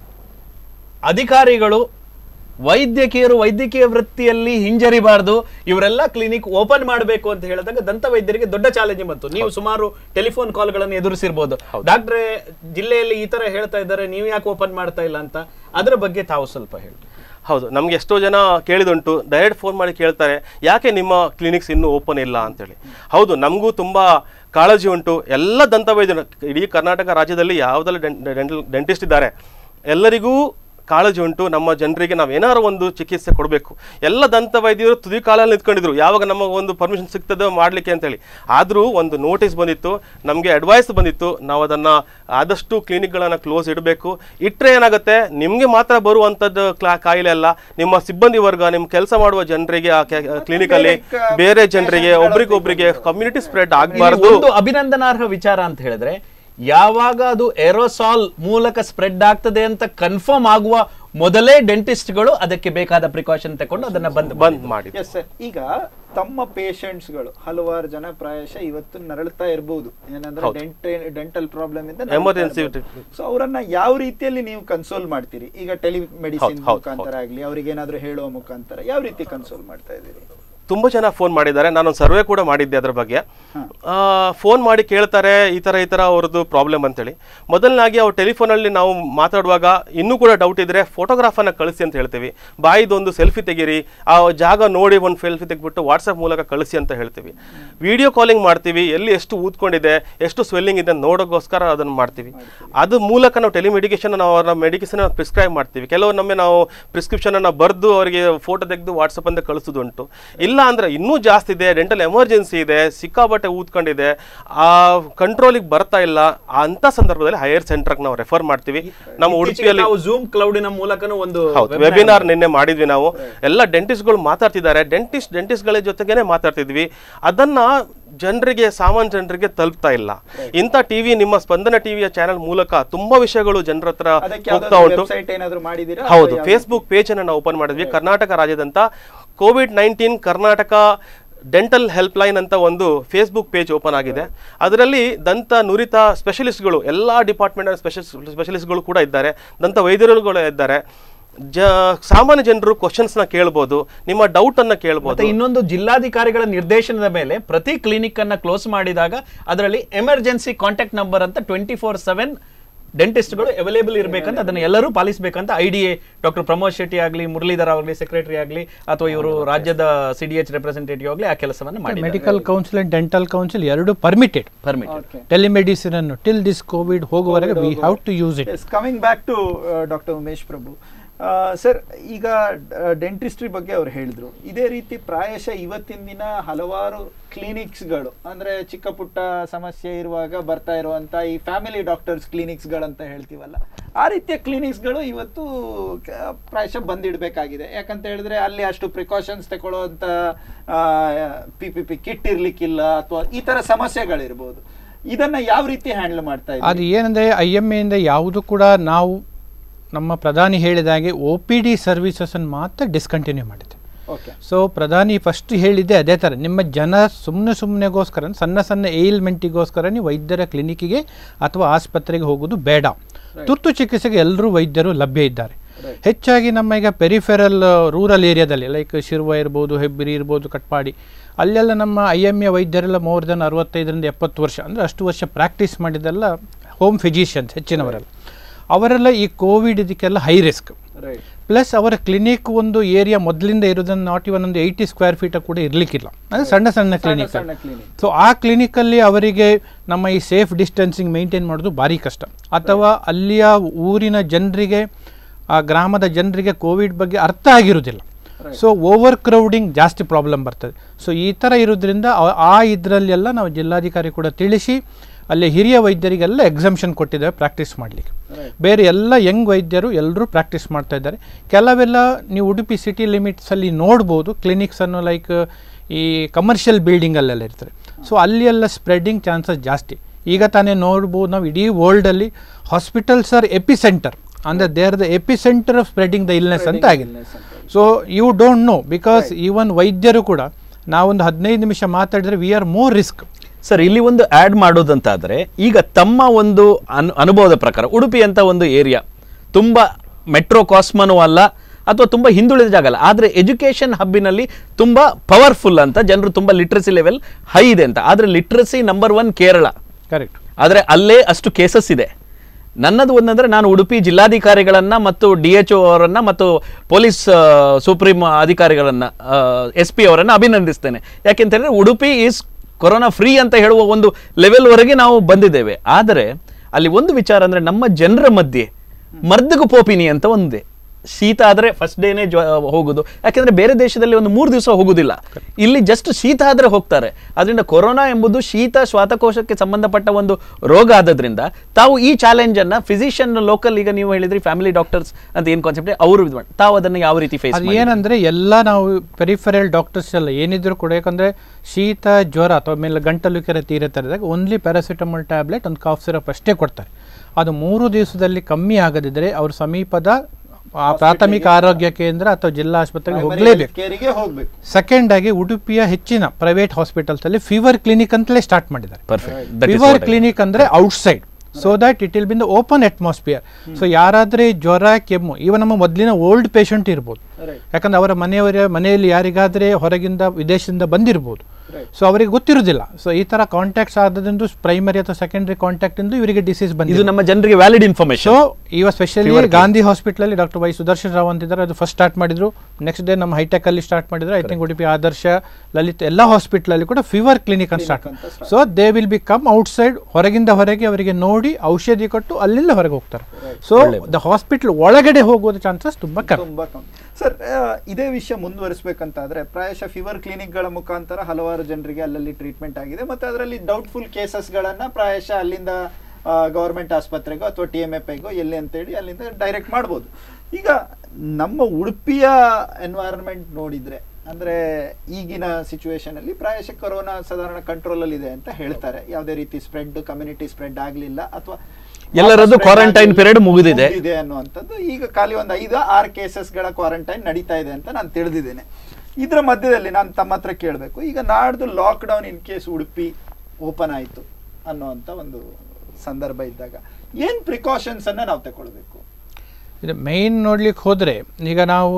ಅಧಿಕಾರಿಗಳು ವೈದ್ಯಕೀಯರು ವೈದ್ಯಕೀಯ ವೃತ್ತಿಯಲ್ಲಿ ಹಿಂಜರಿಬಾರ್ದು ಇವರೆಲ್ಲ ಕ್ಲಿನಿಕ್ ಓಪನ್ ಮಾಡಬೇಕು ಅಂತ ಹೇಳಿದಾಗ ದಂತ ವೈದ್ಯರಿಗೆ ದೊಡ್ಡ ಚಾಲೆಂಜ್ ಬಂತು ನೀವು ಸುಮಾರು ಟೆಲಿಫೋನ್ ಕಾಲ್ಗಳನ್ನು ಎದುರಿಸಿರ್ಬೋದು ಡಾಕ್ಟ್ರೆ ಜಿಲ್ಲೆಯಲ್ಲಿ ಈ ತರ ಹೇಳ್ತಾ ಇದ್ದಾರೆ ನೀವು ಯಾಕೆ ಓಪನ್ ಮಾಡ್ತಾ ಇಲ್ಲ ಅಂತ ಅದರ ಬಗ್ಗೆ ತಾವು ಸ್ವಲ್ಪ ಹೇಳಿ ಹೌದು ನಮ್ಗೆ ಎಷ್ಟೋ ಜನ ಕೇಳಿದುಂಟು ಡೈರೆಕ್ಟ್ ಫೋನ್ ಮಾಡಿ ಕೇಳ್ತಾರೆ ಯಾಕೆ ನಿಮ್ಮ ಕ್ಲಿನಿಕ್ಸ್ ಇನ್ನೂ ಓಪನ್ ಇಲ್ಲ ಅಂತೇಳಿ ಹೌದು ನಮಗೂ ತುಂಬಾ ಕಾಳಜಿ ಉಂಟು ಎಲ್ಲ ದಂತ ವೈದ್ಯರು ಇಡೀ ಕರ್ನಾಟಕ ರಾಜ್ಯದಲ್ಲಿ ಯಾವುದೆಲ್ಲ ಡೆಂಟಲ್ ಡೆಂಟಿಸ್ಟ್ ಇದ್ದಾರೆ ಎಲ್ಲರಿಗೂ ಕಾಳಜಿ ಉಂಟು ನಮ್ಮ ಜನರಿಗೆ ನಾವು ಏನಾದ್ರು ಒಂದು ಚಿಕಿತ್ಸೆ ಕೊಡಬೇಕು ಎಲ್ಲ ದಂತ ವೈದ್ಯರು ತುದಿ ಕಾಲಲ್ಲಿ ನಿಂತ್ಕೊಂಡಿದ್ರು ಯಾವಾಗ ನಮಗೆ ಒಂದು ಪರ್ಮಿಷನ್ ಸಿಗ್ತದೆ ಮಾಡಲಿಕ್ಕೆ ಅಂತೇಳಿ ಆದರೂ ಒಂದು ನೋಟಿಸ್ ಬಂದಿತ್ತು ನಮಗೆ ಅಡ್ವೈಸ್ ಬಂದಿತ್ತು ನಾವು ಅದನ್ನು ಆದಷ್ಟು ಕ್ಲಿನಿಕ್ಗಳನ್ನು ಕ್ಲೋಸ್ ಇಡಬೇಕು ಇಟ್ಟರೆ ಏನಾಗುತ್ತೆ ನಿಮಗೆ ಮಾತ್ರ ಬರುವಂಥದ್ದು ಕ್ಲಾ ಕಾಯಿಲೆ ಅಲ್ಲ ನಿಮ್ಮ ಸಿಬ್ಬಂದಿ ವರ್ಗ ನಿಮ್ಮ ಕೆಲಸ ಮಾಡುವ ಜನರಿಗೆ ಆ ಕ್ಲಿನಿಕಲ್ಲಿ ಬೇರೆ ಕ- ಬೇರೆ ಜನರಿಗೆ patientಗಳು ಒಬ್ರಿಗೊಬ್ರಿಗೆ ಕಮ್ಯುನಿಟಿ ಸ್ಪ್ರೆಡ್ ಇಲ್ಲಿ ಆಗಬಾರ್ದು ಒಂದು ಅಭಿನಂದನಾರ್ಹ ವಿಚಾರ ಅಂತ ಹೇಳಿದ್ರೆ ಯಾವಾಗ ಅದು ಏರೋಸಾಲ್ ಮೂಲಕ ಸ್ಪ್ರೆಡ್ ಆಗ್ತದೆ ಅಂತ ಕನ್ಫರ್ಮ್ ಆಗುವ ಮೊದಲೇ ಡೆಂಟಿಸ್ಟ್ಗಳು ಅದಕ್ಕೆ ಬೇಕಾದ ಪ್ರಿಕಾಷನ್ ತಗೊಂಡು ಅದನ್ನ ಬಂದ್ ಬಂದ್ ಮಾಡಿ ಎಸ್ ಸರ್ ಈಗ ತಮ್ಮ ಪೇಷಂಟ್ಸ್ಗಳು ಹಲವಾರು ಜನ ಪ್ರಾಯಶಃ ಇವತ್ತು ನರಳ್ತಾ ಇರಬಹುದು ಏನಂದ್ರೆ ಹೌದು. ಡೆಂಟಲ್ ಪ್ರಾಬ್ಲಮ್ ಇಂದ Emergency ಸೊ ಅವರನ್ನ ಯಾವ ರೀತಿಯಲ್ಲಿ ನೀವು ಕನ್ಸೋಲ್ ಮಾಡ್ತೀರಿ ಈಗ ಟೆಲಿಮೆಡಿಸಿನ್ ಹೌದು, ಹೌದು, ಮುಖಾಂತರ ಆಗ್ಲಿ ಅವ್ರಿಗೆ ಏನಾದ್ರು ಹೇಳುವ ಮುಖಾಂತರ ಯಾವ ರೀತಿ ಕನ್ಸೋಲ್ ಮಾಡ್ತಾ ಇದ್ದೀರಿ ತುಂಬ ಜನ ಫೋನ್ ಮಾಡಿದ್ದಾರೆ ನಾನೊಂದು ಸರ್ವೆ ಕೂಡ ಮಾಡಿದ್ದೆ ಅದ್ರ ಬಗ್ಗೆ ಫೋನ್ ಮಾಡಿ ಕೇಳ್ತಾರೆ ಈ ಥರ ಈ ಥರ ಅವ್ರದ್ದು ಪ್ರಾಬ್ಲಮ್ ಅಂತೇಳಿ ಮೊದಲನಾಗಿ ಅವ್ರು ಟೆಲಿಫೋನಲ್ಲಿ ನಾವು ಮಾತಾಡುವಾಗ ಇನ್ನೂ ಕೂಡ ಡೌಟ್ ಇದ್ದರೆ ಫೋಟೋಗ್ರಾಫನ್ನು ಕಳಿಸಿ ಅಂತ ಹೇಳ್ತೀವಿ ಬಾಯಿದೊಂದು ಸೆಲ್ಫಿ ತೆಗೀರಿ ಆ ಜಾಗ ನೋಡಿ ಒಂದು ಸೆಲ್ಫಿ ತೆಗೆದ್ಬಿಟ್ಟು ವಾಟ್ಸಪ್ ಮೂಲಕ ಕಳಿಸಿ ಅಂತ ಹೇಳ್ತೀವಿ ವಿಡಿಯೋ ಕಾಲಿಂಗ್ ಮಾಡ್ತೀವಿ ಎಲ್ಲಿ ಎಷ್ಟು ಊದ್ಕೊಂಡಿದೆ ಎಷ್ಟು ಸ್ವೆಲ್ಲಿಂಗ್ ಇದೆ ಅಂತ ನೋಡೋಕ್ಕೋಸ್ಕರ ಅದನ್ನು ಮಾಡ್ತೀವಿ ಅದು ಮೂಲಕ ನಾವು ಟೆಲಿಮೆಡಿಕೇಶನ್ ನಾವು ಅವರ ಮೆಡಿಕೇಶನ್ ಪ್ರಿಸ್ಕ್ರೈಬ್ ಮಾಡ್ತೀವಿ ಕೆಲವು ನಮ್ಮೆ ನಾವು ಪ್ರಿಸ್ಕ್ರಿಪ್ಷನ್ ಅನ್ನ ಬರೆದು ಅವರಿಗೆ ಫೋಟೋ ತೆಗೆದು ವಾಟ್ಸಪ್ ಅಂತ ಕಳಿಸೋದುಂಟು ಇಲ್ಲ ಅಂದ್ರೆ ಇನ್ನೂ ಜಾಸ್ತಿ ಇದೆ ಡೆಂಟಲ್ ಎಮರ್ಜೆನ್ಸಿ ಇದೆ ಸಿಕ್ಕಾಬಟ್ಟೆ ಊದ್ಕೊಂಡಿದೆ ಆ ಕಂಟ್ರೋಲಿಗೆ ಬರ್ತಾ ಇಲ್ಲ ಅಂತ ಸಂದರ್ಭದಲ್ಲಿ ಹೈಯರ್ ಸೆಂಟರ್ಗೆ ನಾವು ರೆಫರ್ ಮಾಡ್ತೀವಿ ನಮ್ಮ ಉಡುಪಿಯಲ್ಲಿ ನಾವು ಜೂಮ್ ಕ್ಲೌಡಿನ ಮೂಲಕನೂ ಒಂದು ಹೌದು ವೆಬಿನಾರ್ ನಿನ್ನೆ ಮಾಡಿದ್ವಿ ನಾವು ಎಲ್ಲ ಡೆಂಟಿಸ್ಟ್ಗಳು ಮಾತಾಡ್ತಿದ್ದಾರೆ ಡೆಂಟಿಸ್ಟ್ ಡೆಂಟಿಸ್ಟ್ಗಳ ಜೊತೆಗೇನೆ ಮಾತಾಡ್ತಿದ್ವಿ ಅದನ್ನ ಜನರಿಗೆ ಸಾಮಾನ್ಯ ಜನರಿಗೆ ತಲುಪ್ತಾ ಇಲ್ಲ ಇಂಥ ಟಿವಿ ನಿಮ್ಮ ಸ್ಪಂದನ ಟಿವಿಯ ಚಾನೆಲ್ ಮೂಲಕ ತುಂಬಾ ವಿಷಯಗಳು ಜನರ ಹತ್ರ ಅದಕ್ಕೆ ಹೋಗ್ತಾ ಉಂಟು ವೆಬ್ಸೈಟ್ ಏನಾದ್ರು ಮಾಡಿದೀರಾ ಹೌದು ಅಥವಾ ಯಾವ- ಫೇಸ್ಬುಕ್ ಪೇಜ್ ಅನ್ನು ನಾವು ಓಪನ್ ಮಾಡಿದ್ವಿ ಕರ್ನಾಟಕ ರಾಜ್ಯದಂತ Covid nineteen Karnataka dental help line ಅಂತ ಒಂದು ಫೇಸ್ಬುಕ್ ಪೇಜ್ ಓಪನ್ ಆಗಿದೆ ಅದರಲ್ಲಿ ದಂತ ನುರಿತ ಸ್ಪೆಷಲಿಸ್ಟ್ಗಳು ಎಲ್ಲ ಡಿಪಾರ್ಟ್ಮೆಂಟ್ ಸ್ಪೆಷಲ್ ಸ್ಪೆಷಲಿಸ್ಟ್ಗಳು ಕೂಡ ಇದ್ದಾರೆ ದಂತ ವೈದ್ಯರುಗಳು ಇದ್ದಾರೆ ಜ ಸಾಮಾನ್ಯ ಜನರು ಕ್ವಶನ್ಸ್ನ ಕೇಳ್ಬೋದು ನಿಮ್ಮ ಡೌಟನ್ನು ಕೇಳ್ಬೋದು ಮತ್ತೆ ಇನ್ನೊಂದು ಜಿಲ್ಲಾಧಿಕಾರಿಗಳ ನಿರ್ದೇಶನದ ಮೇಲೆ ಪ್ರತಿ ಕ್ಲಿನಿಕ್ ಅನ್ನ ಕ್ಲೋಸ್ ಮಾಡಿದಾಗ ಅದರಲ್ಲಿ ಎಮರ್ಜೆನ್ಸಿ ಕಾಂಟ್ಯಾಕ್ಟ್ ನಂಬರ್ ಅಂತ ಟ್ವೆಂಟಿ ಫೋರ್ ಸೆವೆನ್ ಡೆಂಟಿಸ್ಟ್ಗಳು ಅವೈಲೇಬಲ್ ಇರಬೇಕಂತ ಅದನ್ನ ಎಲ್ಲರೂ ಪಾಲಿಸಬೇಕಂತ I D A doctor Pramod Shetty ಆಗಲಿ ಮುರಳೀಧರ್ ಆಗಲಿ ಸೆಕ್ರೆಟರಿ ಆಗಲಿ ಅಥವಾ ಇವರು ರಾಜ್ಯದ ಸಿ ಡಿ ಎಚ್ ರೆಪ್ರೆಸೆಂಟೇಟಿವ್ ಆಗಲಿ ಆ ಕೆಲಸವನ್ನು ಮಾಡಿ medical council and dental council ಎರಡು ಪರ್ಮಿಟೆಡ್ ಪರ್ಮಿಟ್ Okay. ಟೆಲಿಮೆಡಿಸಿನ್ ಅನ್ನು ಟಿಲ್ ದಿಸ್ ಕೋವಿಡ್ ಹೋಗುವವರೆಗೆ we have to use it as coming back to doctor Umesh Prabhu sir ಈಗ ಡೆಂಟಿಸ್ಟ್ರಿ ಬಗ್ಗೆ ಅವ್ರು ಹೇಳಿದ್ರು ಇದೇ ರೀತಿ ಪ್ರಾಯಶಃ ಇವತ್ತಿನ ದಿನ ಹಲವಾರು ಕ್ಲಿನಿಕ್ಸ್ಗಳು ಅಂದ್ರೆ ಚಿಕ್ಕ ಪುಟ್ಟ ಸಮಸ್ಯೆ ಇರುವಾಗ ಬರ್ತಾ ಇರುವಂತ ಈ ಫ್ಯಾಮಿಲಿ ಡಾಕ್ಟರ್ಸ್ ಕ್ಲಿನಿಕ್ಸ್ಗಳಂತ ಹೇಳ್ತೀವಲ್ಲ ಆ ರೀತಿಯ ಕ್ಲಿನಿಕ್ಸ್ಗಳು ಇವತ್ತು ಕ- ಪ್ರಾಯಶಃ ಬಂದಿಡಬೇಕಾಗಿದೆ ಯಾಕಂತ ಹೇಳಿದ್ರೆ ಅಲ್ಲಿ ಅಷ್ಟು ಪ್ರಿಕಾಷನ್ಸ್ ತಗೊಳ್ಳುವಂತ ಪಿ ಪಿ ಪಿ ಕಿಟ್ ಇರ್ಲಿಕ್ಕಿಲ್ಲ ಅಥವಾ ಈ ತರ ಸಮಸ್ಯೆಗಳಿರ್ಬೋದು ಇದನ್ನ ಯಾವ ರೀತಿ ಹ್ಯಾಂಡಲ್ ಮಾಡ್ತಾ ಇದ್ದೀವಿ ಅದು ಏನಂದರೆ ಐ ಎಮ್ ಎಯಿಂದ ಯಾವುದು ಕೂಡ ನಾವು ನಮ್ಮ ಪ್ರಧಾನಿ ಹೇಳಿದ ಹಾಗೆ ಒ ಪಿ ಡಿ ಸರ್ವಿಸಸನ್ನು ಮಾತ್ರ ಡಿಸ್ಕಂಟಿನ್ಯೂ ಮಾಡಿದೆ ಓಕೆ ಸೊ ಪ್ರಧಾನಿ ಫಸ್ಟ್ ಹೇಳಿದ್ದೆ ಅದೇ ಥರ ನಿಮ್ಮ ಜನ ಸುಮ್ಮನೆ ಸುಮ್ಮನೆಗೋಸ್ಕರ ಸಣ್ಣ ಸಣ್ಣ ಏಲ್ಮೆಂಟಿಗೋಸ್ಕರ ನೀವು ವೈದ್ಯರ ಕ್ಲಿನಿಕ್ಕಿಗೆ ಅಥವಾ ಆಸ್ಪತ್ರೆಗೆ ಹೋಗೋದು ಬೇಡ ತುರ್ತು ಚಿಕಿತ್ಸೆಗೆ ಎಲ್ಲರೂ ವೈದ್ಯರು ಲಭ್ಯ ಇದ್ದಾರೆ ಹೆಚ್ಚಾಗಿ ನಮ್ಮ ಈಗ ಪೆರಿಫೆರಲ್ ರೂರಲ್ ಏರಿಯಾದಲ್ಲಿ ಲೈಕ್ ಶಿರ್ವ ಇರ್ಬೋದು ಹೆಬ್ಬಿರಿ ಇರ್ಬೋದು ಕಟ್ಪಾಡಿ ಅಲ್ಲೆಲ್ಲ ನಮ್ಮ ಐ ಎಮ್ ಎ ವೈದ್ಯರೆಲ್ಲ ಮೋರ್ ದೆನ್ ಅರವತ್ತೈದರಿಂದ ಎಪ್ಪತ್ತು ವರ್ಷ ಅಂದರೆ ಅಷ್ಟು ವರ್ಷ ಪ್ರಾಕ್ಟೀಸ್ ಮಾಡಿದ್ದೆಲ್ಲ ಹೋಮ್ ಫಿಜಿಷಿಯನ್ಸ್ ಹೆಚ್ಚಿನವರೆಲ್ಲ ಅವರೆಲ್ಲ ಈ ಕೋವಿಡ್ ಇದಕ್ಕೆಲ್ಲ ಹೈ ರಿಸ್ಕ್ ರೈಟ್ ಪ್ಲಸ್ ಅವರ ಕ್ಲಿನಿಕ್ ಒಂದು ಏರಿಯಾ ಮೊದಲಿಂದ ಇರೋದನ್ನು ನಾಟ್ ಇವನ್ ಒಂದು ಏಯ್ಟಿ ಸ್ಕ್ವೇರ್ ಫೀಟ್ ಕೂಡ ಇರಲಿಕ್ಕಿಲ್ಲ ಅಂದರೆ ಸಣ್ಣ ಸಣ್ಣ ಕ್ಲಿನಿಕ್ ಸಣ್ಣ ಕ್ಲಿನಿಕ್ ಸೊ ಆ ಕ್ಲಿನಿಕಲ್ಲಿ ಅವರಿಗೆ ನಮ್ಮ ಈ ಸೇಫ್ ಡಿಸ್ಟೆನ್ಸಿಂಗ್ ಮೇಂಟೈನ್ ಮಾಡೋದು ಭಾರಿ ಕಷ್ಟ ಅಥವಾ ಅಲ್ಲಿಯ ಊರಿನ ಜನರಿಗೆ ಆ ಗ್ರಾಮದ ಜನರಿಗೆ ಕೋವಿಡ್ ಬಗ್ಗೆ ಅರ್ಥ ಆಗಿರುವುದಿಲ್ಲ ಸೊ ಓವರ್ ಕ್ರೌಡಿಂಗ್ ಜಾಸ್ತಿ ಪ್ರಾಬ್ಲಮ್ ಬರ್ತದೆ ಸೊ ಈ ಥರ ಇರೋದ್ರಿಂದ ಆ- ಆ ಇದರಲ್ಲೆಲ್ಲ ನಾವು ಜಿಲ್ಲಾಧಿಕಾರಿ ಕೂಡ ತಿಳಿಸಿ ಅಲ್ಲಿ ಹಿರಿಯ ವೈದ್ಯರಿಗೆಲ್ಲ ಎಕ್ಸಮ್ಷನ್ ಕೊಟ್ಟಿದ್ದೇವೆ ಪ್ರಾಕ್ಟೀಸ್ ಮಾಡಲಿಕ್ಕೆ ಬೇರೆ ಎಲ್ಲ ಯಂಗ್ ವೈದ್ಯರು ಎಲ್ಲರೂ ಪ್ರಾಕ್ಟೀಸ್ ಮಾಡ್ತಾ ಇದ್ದಾರೆ ಕೆಲವೆಲ್ಲ ನೀವು ಉಡುಪಿ ಸಿಟಿ ಲಿಮಿಟ್ಸಲ್ಲಿ ನೋಡ್ಬೋದು ಕ್ಲಿನಿಕ್ಸನ್ನು ಲೈಕ್ ಈ ಕಮರ್ಷಿಯಲ್ ಬಿಲ್ಡಿಂಗಲ್ಲೆಲ್ಲ ಇರ್ತಾರೆ ಸೊ ಅಲ್ಲಿ ಎಲ್ಲ ಸ್ಪ್ರೆಡ್ಡಿಂಗ್ ಚಾನ್ಸಸ್ ಜಾಸ್ತಿ ಈಗ ತಾನೇ ನೋಡ್ಬೋದು ನಾವು ಇಡೀ ವರ್ಲ್ಡಲ್ಲಿ ಹಾಸ್ಪಿಟಲ್ಸ್ ಆರ್ ಎಪಿ ಸೆಂಟರ್ ಅಂದರೆ they are the epicentre of spreading the illness ಅಂತ ಆಗಿದೆ so you don't know because even ವೈದ್ಯರು ಕೂಡ ನಾವೊಂದು ಹದಿನೈದು ನಿಮಿಷ ಮಾತಾಡಿದ್ರೆ we are more risk sir ಇಲ್ಲಿ ಒಂದು ಆ್ಯಡ್ ಮಾಡೋದಂತಾದರೆ ಈಗ ತಮ್ಮ ಒಂದು ಅನು ಅನುಭವದ ಪ್ರಕಾರ ಉಡುಪಿ ಅಂತ ಒಂದು ಏರಿಯಾ ತುಂಬ ಮೆಟ್ರೋ ಕಾಸ್ಮನೂ ಅಲ್ಲ ಅಥವಾ ತುಂಬ ಹಿಂದುಳಿದ ಜಾಗ ಅಲ್ಲ ಆದರೆ ಎಜುಕೇಷನ್ ಹಬ್ಬಿನಲ್ಲಿ ತುಂಬ ಪವರ್ಫುಲ್ ಅಂತ ಜನರು ತುಂಬ ಲಿಟ್ರಸಿ ಲೆವೆಲ್ ಹೈ ಇದೆ ಅಂತ ಆದರೆ literacy number one Kerala correct ಆದರೆ ಅಲ್ಲೇ ಅಷ್ಟು ಕೇಸಸ್ ಇದೆ ನನ್ನದು ಒಂದಂದ್ರೆ ನಾನು ಉಡುಪಿ ಜಿಲ್ಲಾಧಿಕಾರಿಗಳನ್ನ ಮತ್ತು ಡಿ ಎಚ್ ಅವರನ್ನ ಮತ್ತು ಪೊಲೀಸ್ ಆ, ಸುಪ್ರೀಂ ಅಧಿಕಾರಿಗಳನ್ನ ಎಸ್ ಪಿ ಅವರನ್ನ ಅಭಿನಂದಿಸ್ತೇನೆ ಯಾಕೆಂತ ಹೇಳಿದ್ರೆ ಉಡುಪಿ ಈಸ್ ಕೊರೋನಾ ಫ್ರೀ ಅಂತ ಹೇಳುವ ಒಂದು ಲೆವೆಲ್ವರೆಗೆ ನಾವು ಬಂದಿದ್ದೇವೆ ಆದರೆ ಅಲ್ಲಿ ಒಂದು ವಿಚಾರ ಅಂದ್ರೆ ನಮ್ಮ ಜನರ ಮಧ್ಯೆ ಮರ್ದಗು ಪೋಪಿನಿ ಅಂತ ಒಂದಿದೆ ಶೀತ ಆದರೆ ಫಸ್ಟ್ ಡೇನೇ ಜ್ವ ಹೋಗುದು ಯಾಕೆಂದ್ರೆ ಬೇರೆ ದೇಶದಲ್ಲಿ ಒಂದು ಮೂರು ದಿವಸ ಹೋಗುದಿಲ್ಲ ಇಲ್ಲಿ ಜಸ್ಟ್ ಶೀತ ಆದರೆ ಹೋಗ್ತಾರೆ ಅದರಿಂದ ಕೊರೋನಾ ಎಂಬುದು ಶೀತ ಶ್ವಾಸಕೋಶಕ್ಕೆ ಸಂಬಂಧಪಟ್ಟ ಒಂದು ರೋಗ ಆದದ್ರಿಂದ ತಾವು ಈ ಚಾಲೆಂಜ್ ಅನ್ನ ಫಿಸಿಷಿಯನ್ ಲೋಕಲ್ ಈಗ ನೀವು ಹೇಳಿದ್ರಿ ಫ್ಯಾಮಿಲಿ ಡಾಕ್ಟರ್ಸ್ ಅಂತ ಏನು ಕಾನ್ಸೆಪ್ಟ್ ಅವರು ಇದು ಮಾಡಿ ತಾವು ಅದನ್ನು ಯಾವ ರೀತಿ ಫೇಸ್ ಅದು ಏನಂದ್ರೆ ಎಲ್ಲ ನಾವು ಪೆರಿಫೆರಲ್ ಡಾಕ್ಟರ್ಸ್ ಎಲ್ಲ ಏನಿದ್ರು ಕೂಡ ಯಾಕಂದ್ರೆ ಶೀತ ಜ್ವರ ಅಥವಾ ಮೇಲೆ ಗಂಟಲು ಕೆರೆ ತೀರೆ ತರದಾಗ ಓನ್ಲಿ ಪ್ಯಾರಾಸಿಟಮಾಲ್ ಟ್ಯಾಬ್ಲೆಟ್ ಒಂದು ಕಾಫ್ ಸಿರಪ್ ಅಷ್ಟೇ ಕೊಡ್ತಾರೆ ಅದು ಮೂರು ದಿವಸದಲ್ಲಿ ಕಮ್ಮಿ ಆಗದಿದ್ರೆ ಅವ್ರ ಸಮೀಪದ ಆ ಪ್ರಾಥಮಿಕ ಆರೋಗ್ಯ ಕೇಂದ್ರ ಅಥವಾ ಜಿಲ್ಲಾ ಆಸ್ಪತ್ರೆಗೆ ಹೋಗಲೇಬೇಕು ಕೇರಿಗೆ ಹೋಗ್ಬೇಕು ಸೆಕೆಂಡ್ ಆಗಿ ಉಡುಪಿಯ ಹೆಚ್ಚಿನ ಪ್ರೈವೇಟ್ ಹಾಸ್ಪಿಟಲ್ಸ್ ಅಲ್ಲಿ ಫೀವರ್ ಕ್ಲಿನಿಕ್ ಅಂತಲೇ ಸ್ಟಾರ್ಟ್ ಮಾಡಿದ್ದಾರೆ ಪರ್ಫೆಕ್ಟ್ ಫೀವರ್ ಕ್ಲಿನಿಕ್ ಅಂದ್ರೆ outside so that it will be in the open atmosphere so ಯಾರಾದ್ರೆ ಜ್ವರ ಕೆಮ್ಮು ಇವನ್ ನಮ್ಮ ಮೊದಲಿನ ಓಲ್ಡ್ ಪೇಷಂಟ್ ಇರ್ಬೋದು ಯಾಕಂದ್ರೆ ಅವರ ಮನೆಯವರ ಮನೆಯಲ್ಲಿ ಯಾರಿಗಾದ್ರೆ ಹೊರಗಿಂದ ವಿದೇಶದಿಂದ ಬಂದಿರ್ಬೋದು ಸೊ ಅವರಿಗೆ ಗೊತ್ತಿರುವುದಿಲ್ಲ ಸೊ ಈ ತರ ಕಾಂಟ್ಯಾಕ್ಟ್ಸ್ ಆದದಿಂದ ಪ್ರೈಮರಿ ಅಥವಾ ಸೆಕೆಂಡರಿ ಕಾಂಟ್ಯಾಕ್ಟ್ ಇಂದ ಇವರಿಗೆ ಡಿಸೀಸ್ ಇದು ಬಂದಿದೆ ನಮ್ಮ ಜನರಿಗೆ ವ್ಯಾಲಿಡ್ ಸೊ ಇನ್ಫಾರ್ಮೇಶನ್ ಇವಾಗ ಸ್ಪೆಷಲಿ ಗಾಂಧಿ ಹಾಸ್ಪಿಟಲ್ ಅಲ್ಲಿ ಡಾಕ್ಟರ್ ವೈ ಸುದರ್ಶನ್ ರಾವ್ ಅಂತಿದ್ದಾರೆ ಅದು ಫಸ್ಟ್ ಸ್ಟಾರ್ಟ್ ಮಾಡಿದ್ರು ನೆಕ್ಸ್ಟ್ ಡೇ ನಮ್ಮ ಹೈಟೆಕ್ ಅಲ್ಲಿ ಸ್ಟಾರ್ಟ್ ಮಾಡಿದ್ರು ಐ ಥಿಂಕ್ ಉಡುಪಿ ಆದರ್ಶ ಲಲಿತ್ ಎಲ್ಲ ಹಾಸ್ಪಿಟಲ್ ಅಲ್ಲಿ ಕೂಡ ಫೀವರ್ ಕ್ಲಿನಿಕ್ ಅಂತ start so they will be come outside ಹೊರಗಿಂದ ಹೊರಗೆ ಅವರಿಗೆ ನೋಡಿ ಔಷಧಿ ಕೊಟ್ಟು ಅಲ್ಲಿಂದ ಹೊರಗೆ ಹೋಗ್ತಾರೆ ಸೊ ದ ಹಾಸ್ಪಿಟಲ್ ಒಳಗಡೆ ಹೋಗೋದು ಚಾನ್ಸಸ್ ತುಂಬಾ ಕಮ್ಮಿ ತುಂಬಾ ಕಮ್ಮಿ ಸರ್ ಇದೇ ವಿಷಯ ಮುಂದುವರಿಸಬೇಕಂತಾದ್ರೆ ಪ್ರಾಯಶಃ ಫೀವರ್ ಕ್ಲಿನಿಕ್ಗಳ ಮುಖಾಂತರ ಹಲವಾರು ಜನರಿಗೆ ಅಲ್ಲಲ್ಲಿ ಟ್ರೀಟ್ಮೆಂಟ್ ಆಗಿದೆ ಮತ್ತೆ ಅದರಲ್ಲಿ ಡೌಟ್ಫುಲ್ ಕೇಸಸ್ಗಳನ್ನ ಪ್ರಾಯಶಃ ಅಲ್ಲಿಂದ ಗವರ್ಮೆಂಟ್ ಆಸ್ಪತ್ರೆಗೋ ಅಥವಾ ಟಿ ಎಮ್ ಎಫ್ ಐಗೋ ಎಲ್ಲಿ ಅಂತೇಳಿ ಅಲ್ಲಿಂದ ಡೈರೆಕ್ಟ್ ಮಾಡ್ಬೋದು ಈಗ ನಮ್ಮ ಉಡುಪಿಯ ಎನ್ವೈರನ್ಮೆಂಟ್ ನೋಡಿದ್ರೆ ಅಂದ್ರೆ ಈಗಿನ ಸಿಚುವೇಶನ್ ಅಲ್ಲಿ ಪ್ರಾಯಶಃ ಕೊರೋನಾ ಸಾಧಾರಣ ಕಂಟ್ರೋಲ್ ಅಲ್ಲಿ ಇದೆ ಅಂತ ಹೇಳ್ತಾರೆ ಯಾವುದೇ ರೀತಿ ಸ್ಪ್ರೆಡ್ ಕಮ್ಯುನಿಟಿ ಸ್ಪ್ರೆಡ್ ಆಗ್ಲಿಲ್ಲ ಅಥವಾ ಎಲ್ಲರದ್ದು spread quarantine ಆಗಿಲ್ಲ, period ಮುಗಿದಿದೆ. ಮುಗಿದಿದೆ ಅನ್ನುವಂಥದ್ದು ಈಗ ಖಾಲಿ ಒಂದು ಐದು ಆರು ಕೇಸಸ್ಗಳ ಕ್ವಾರಂಟೈನ್ ನಡೀತಾ ಇದೆ ಅಂತ ನಾನು ತಿಳಿದಿದ್ದೇನೆ ಇದರ ಮಧ್ಯದಲ್ಲಿ ನಾನು ತಮ್ಮ ಹತ್ರ ಕೇಳಬೇಕು ಈಗ ನಾಡ್ದು lockdown in case Udupi open ಆಯಿತು ಅನ್ನುವಂಥ ಒಂದು ಸಂದರ್ಭ ಇದ್ದಾಗ ಏನು ಪ್ರಿಕಾಷನ್ಸ್ ಅನ್ನ ನಾವು ತಗೊಳ್ಬೇಕು ಇದು ಮೇನ್ ನೋಡ್ಲಿಕ್ಕೆ ಹೋದ್ರೆ ಈಗ ನಾವು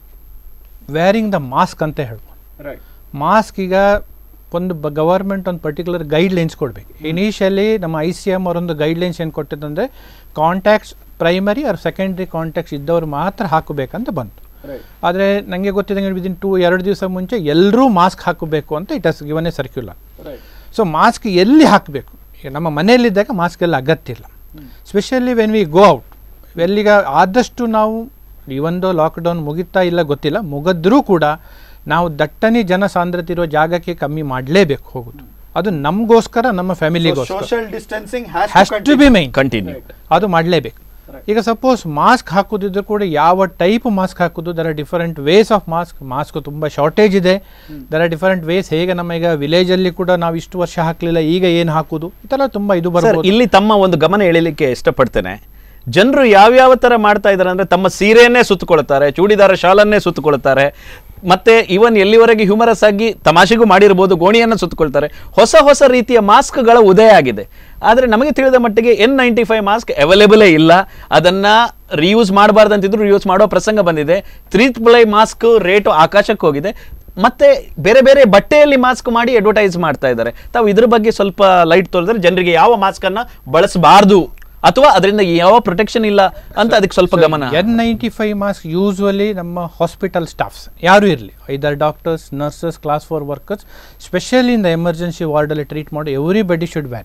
ವೇರಿಂಗ್ ದ ಮಾಸ್ಕ್ ಅಂತ ಹೇಳ್ಬೋದು ರೈಟ್ ಮಾಸ್ಕ್ ಈಗ ಒಂದು ಗವರ್ಮೆಂಟ್ ಒಂದು ಪರ್ಟಿಕ್ಯುಲರ್ ಗೈಡ್ಲೈನ್ಸ್ ಕೊಡಬೇಕು ಇನಿಷಿಯಲಿ ನಮ್ಮ ಐ ಸಿ ಎಮ್ ಅವರೊಂದು ಗೈಡ್ಲೈನ್ಸ್ ಏನು ಕೊಟ್ಟಿದ್ದಂದರೆ contacts primary or secondary contacts ಇದ್ದವರು ಮಾತ್ರ ಹಾಕಬೇಕಂತ ಬಂತು ರೈಟ್ ಆದರೆ ನನಗೆ ಗೊತ್ತಿದ್ದಂಗೆ ವಿದಿನ್ ಟೂ ಎರಡು ದಿವಸ ಮುಂಚೆ ಎಲ್ಲರೂ ಮಾಸ್ಕ್ ಹಾಕಬೇಕು ಅಂತ it has given a circular right so mask ಎಲ್ಲಿ ಹಾಕಬೇಕು ಈಗ ನಮ್ಮ ಮನೆಯಲ್ಲಿದ್ದಾಗ ಮಾಸ್ಕ್ ಎಲ್ಲ ಅಗತ್ಯ ಇಲ್ಲ specially when we go out ಎಲ್ಲಿಗ ಆದಷ್ಟು ನಾವು ಇವೊಂದು ಲಾಕ್ಡೌನ್ ಮುಗಿತಾ ಇಲ್ಲ ಗೊತ್ತಿಲ್ಲ ಮುಗಿದ್ರೂ ಕೂಡ ನಾವು ದಟ್ಟಣೆ ಜನಸಾಂದ್ರತೆ ಇರೋ ಜಾಗಕ್ಕೆ ಕಮ್ಮಿ ಮಾಡಲೇಬೇಕು ಹೋಗೋದು ಅದು ನಮಗೋಸ್ಕರ ನಮ್ಮ ಫ್ಯಾಮಿಲಿಗೋಸ್ಕರ social distancing has to be main continue ಅದು ಮಾಡಲೇಬೇಕು ಈಗ ಸಪೋಸ್ ಮಾಸ್ಕ್ ಹಾಕೋದಿದ್ರು ಕೂಡ ಯಾವ ಟೈಪ್ ಮಾಸ್ಕ್ ಹಾಕೋದು there are different ways of mask mask ತುಂಬ ಶಾರ್ಟೇಜ್ ಇದೆ ದರ್ ಆರ್ ಡಿಫರೆಂಟ್ ವೇಸ್ ಹೇಗೆ ನಮ್ಮ ಈಗ ವಿಲೇಜಲ್ಲಿ ಕೂಡ ನಾವು ಇಷ್ಟು ವರ್ಷ ಹಾಕಲಿಲ್ಲ ಈಗ ಏನು ಹಾಕೋದು ಈ ಥರ ತುಂಬ ಇದು ಸರ್ ಬರ್ಬೋದು ಇಲ್ಲಿ ತಮ್ಮ ಒಂದು ಗಮನ ಎಳಿಲಿಕ್ಕೆ ಇಷ್ಟಪಡ್ತೇನೆ ಜನರು ಯಾವ್ಯಾವ ತರ ಮಾಡ್ತಾ ಇದ್ದಾರೆ ಅಂದ್ರೆ ತಮ್ಮ ಸೀರೆಯನ್ನೇ ಸುತ್ತಕೊಳ್ತಾರೆ ಚೂಡಿದಾರ ಶಾಲನ್ನೇ ಸುತ್ತಕೊಳ್ತಾರೆ ಮತ್ತೆ ಇವನ್ ಎಲ್ಲಿವರೆಗೆ ಹ್ಯೂಮರಸ್ ಆಗಿ ತಮಾಷೆಗೂ ಮಾಡಿರ್ಬೋದು ಗೋಣಿಯನ್ನು ಸುತ್ತಕೊಳ್ತಾರೆ ಹೊಸ ಹೊಸ ರೀತಿಯ ಮಾಸ್ಕ್ಗಳ ಉದಯ ಆಗಿದೆ ಆದರೆ ನಮಗೆ ತಿಳಿದ ಮಟ್ಟಿಗೆ ಎನ್ ನೈಂಟಿ ಫೈವ್ ಮಾಸ್ಕ್ ಅವೈಲೇಬಲೇ ಇಲ್ಲ ಅದನ್ನ ರಿಯೂಸ್ ಮಾಡಬಾರ್ದಂತಿದ್ರು ರಿಯೂಸ್ ಮಾಡೋ ಪ್ರಸಂಗ ಬಂದಿದೆ ತ್ರೀ ಪ್ಲೈ ಮಾಸ್ಕ್ ರೇಟು ಆಕಾಶಕ್ಕೆ ಹೋಗಿದೆ ಮತ್ತೆ ಬೇರೆ ಬೇರೆ ಬಟ್ಟೆಯಲ್ಲಿ ಮಾಸ್ಕ್ ಮಾಡಿ ಅಡ್ವರ್ಟೈಸ್ ಮಾಡ್ತಾ ಇದ್ದಾರೆ ತಾವು ಇದ್ರ ಬಗ್ಗೆ ಸ್ವಲ್ಪ ಲೈಟ್ ತೋರಿದ್ರೆ ಜನರಿಗೆ ಯಾವ ಮಾಸ್ಕ್ ಅನ್ನ ಬಳಸಬಾರ್ದು ಅಥವಾ ಅದರಿಂದ ಯಾವ ಪ್ರೊಟೆಕ್ಷನ್ ಇಲ್ಲ ಅಂತ ಅದಕ್ಕೆ ಸ್ವಲ್ಪ ಗಮನ N ninety five mask usually ನಮ್ಮ ಹಾಸ್ಪಿಟಲ್ ಸ್ಟಾಫ್ಸ್ ಯಾರು ಇರಲಿ either doctors nurses class four workers specially in the emergency ವಾರ್ಡಲ್ಲಿ ಟ್ರೀಟ್ ಮಾಡೋ everybody should wear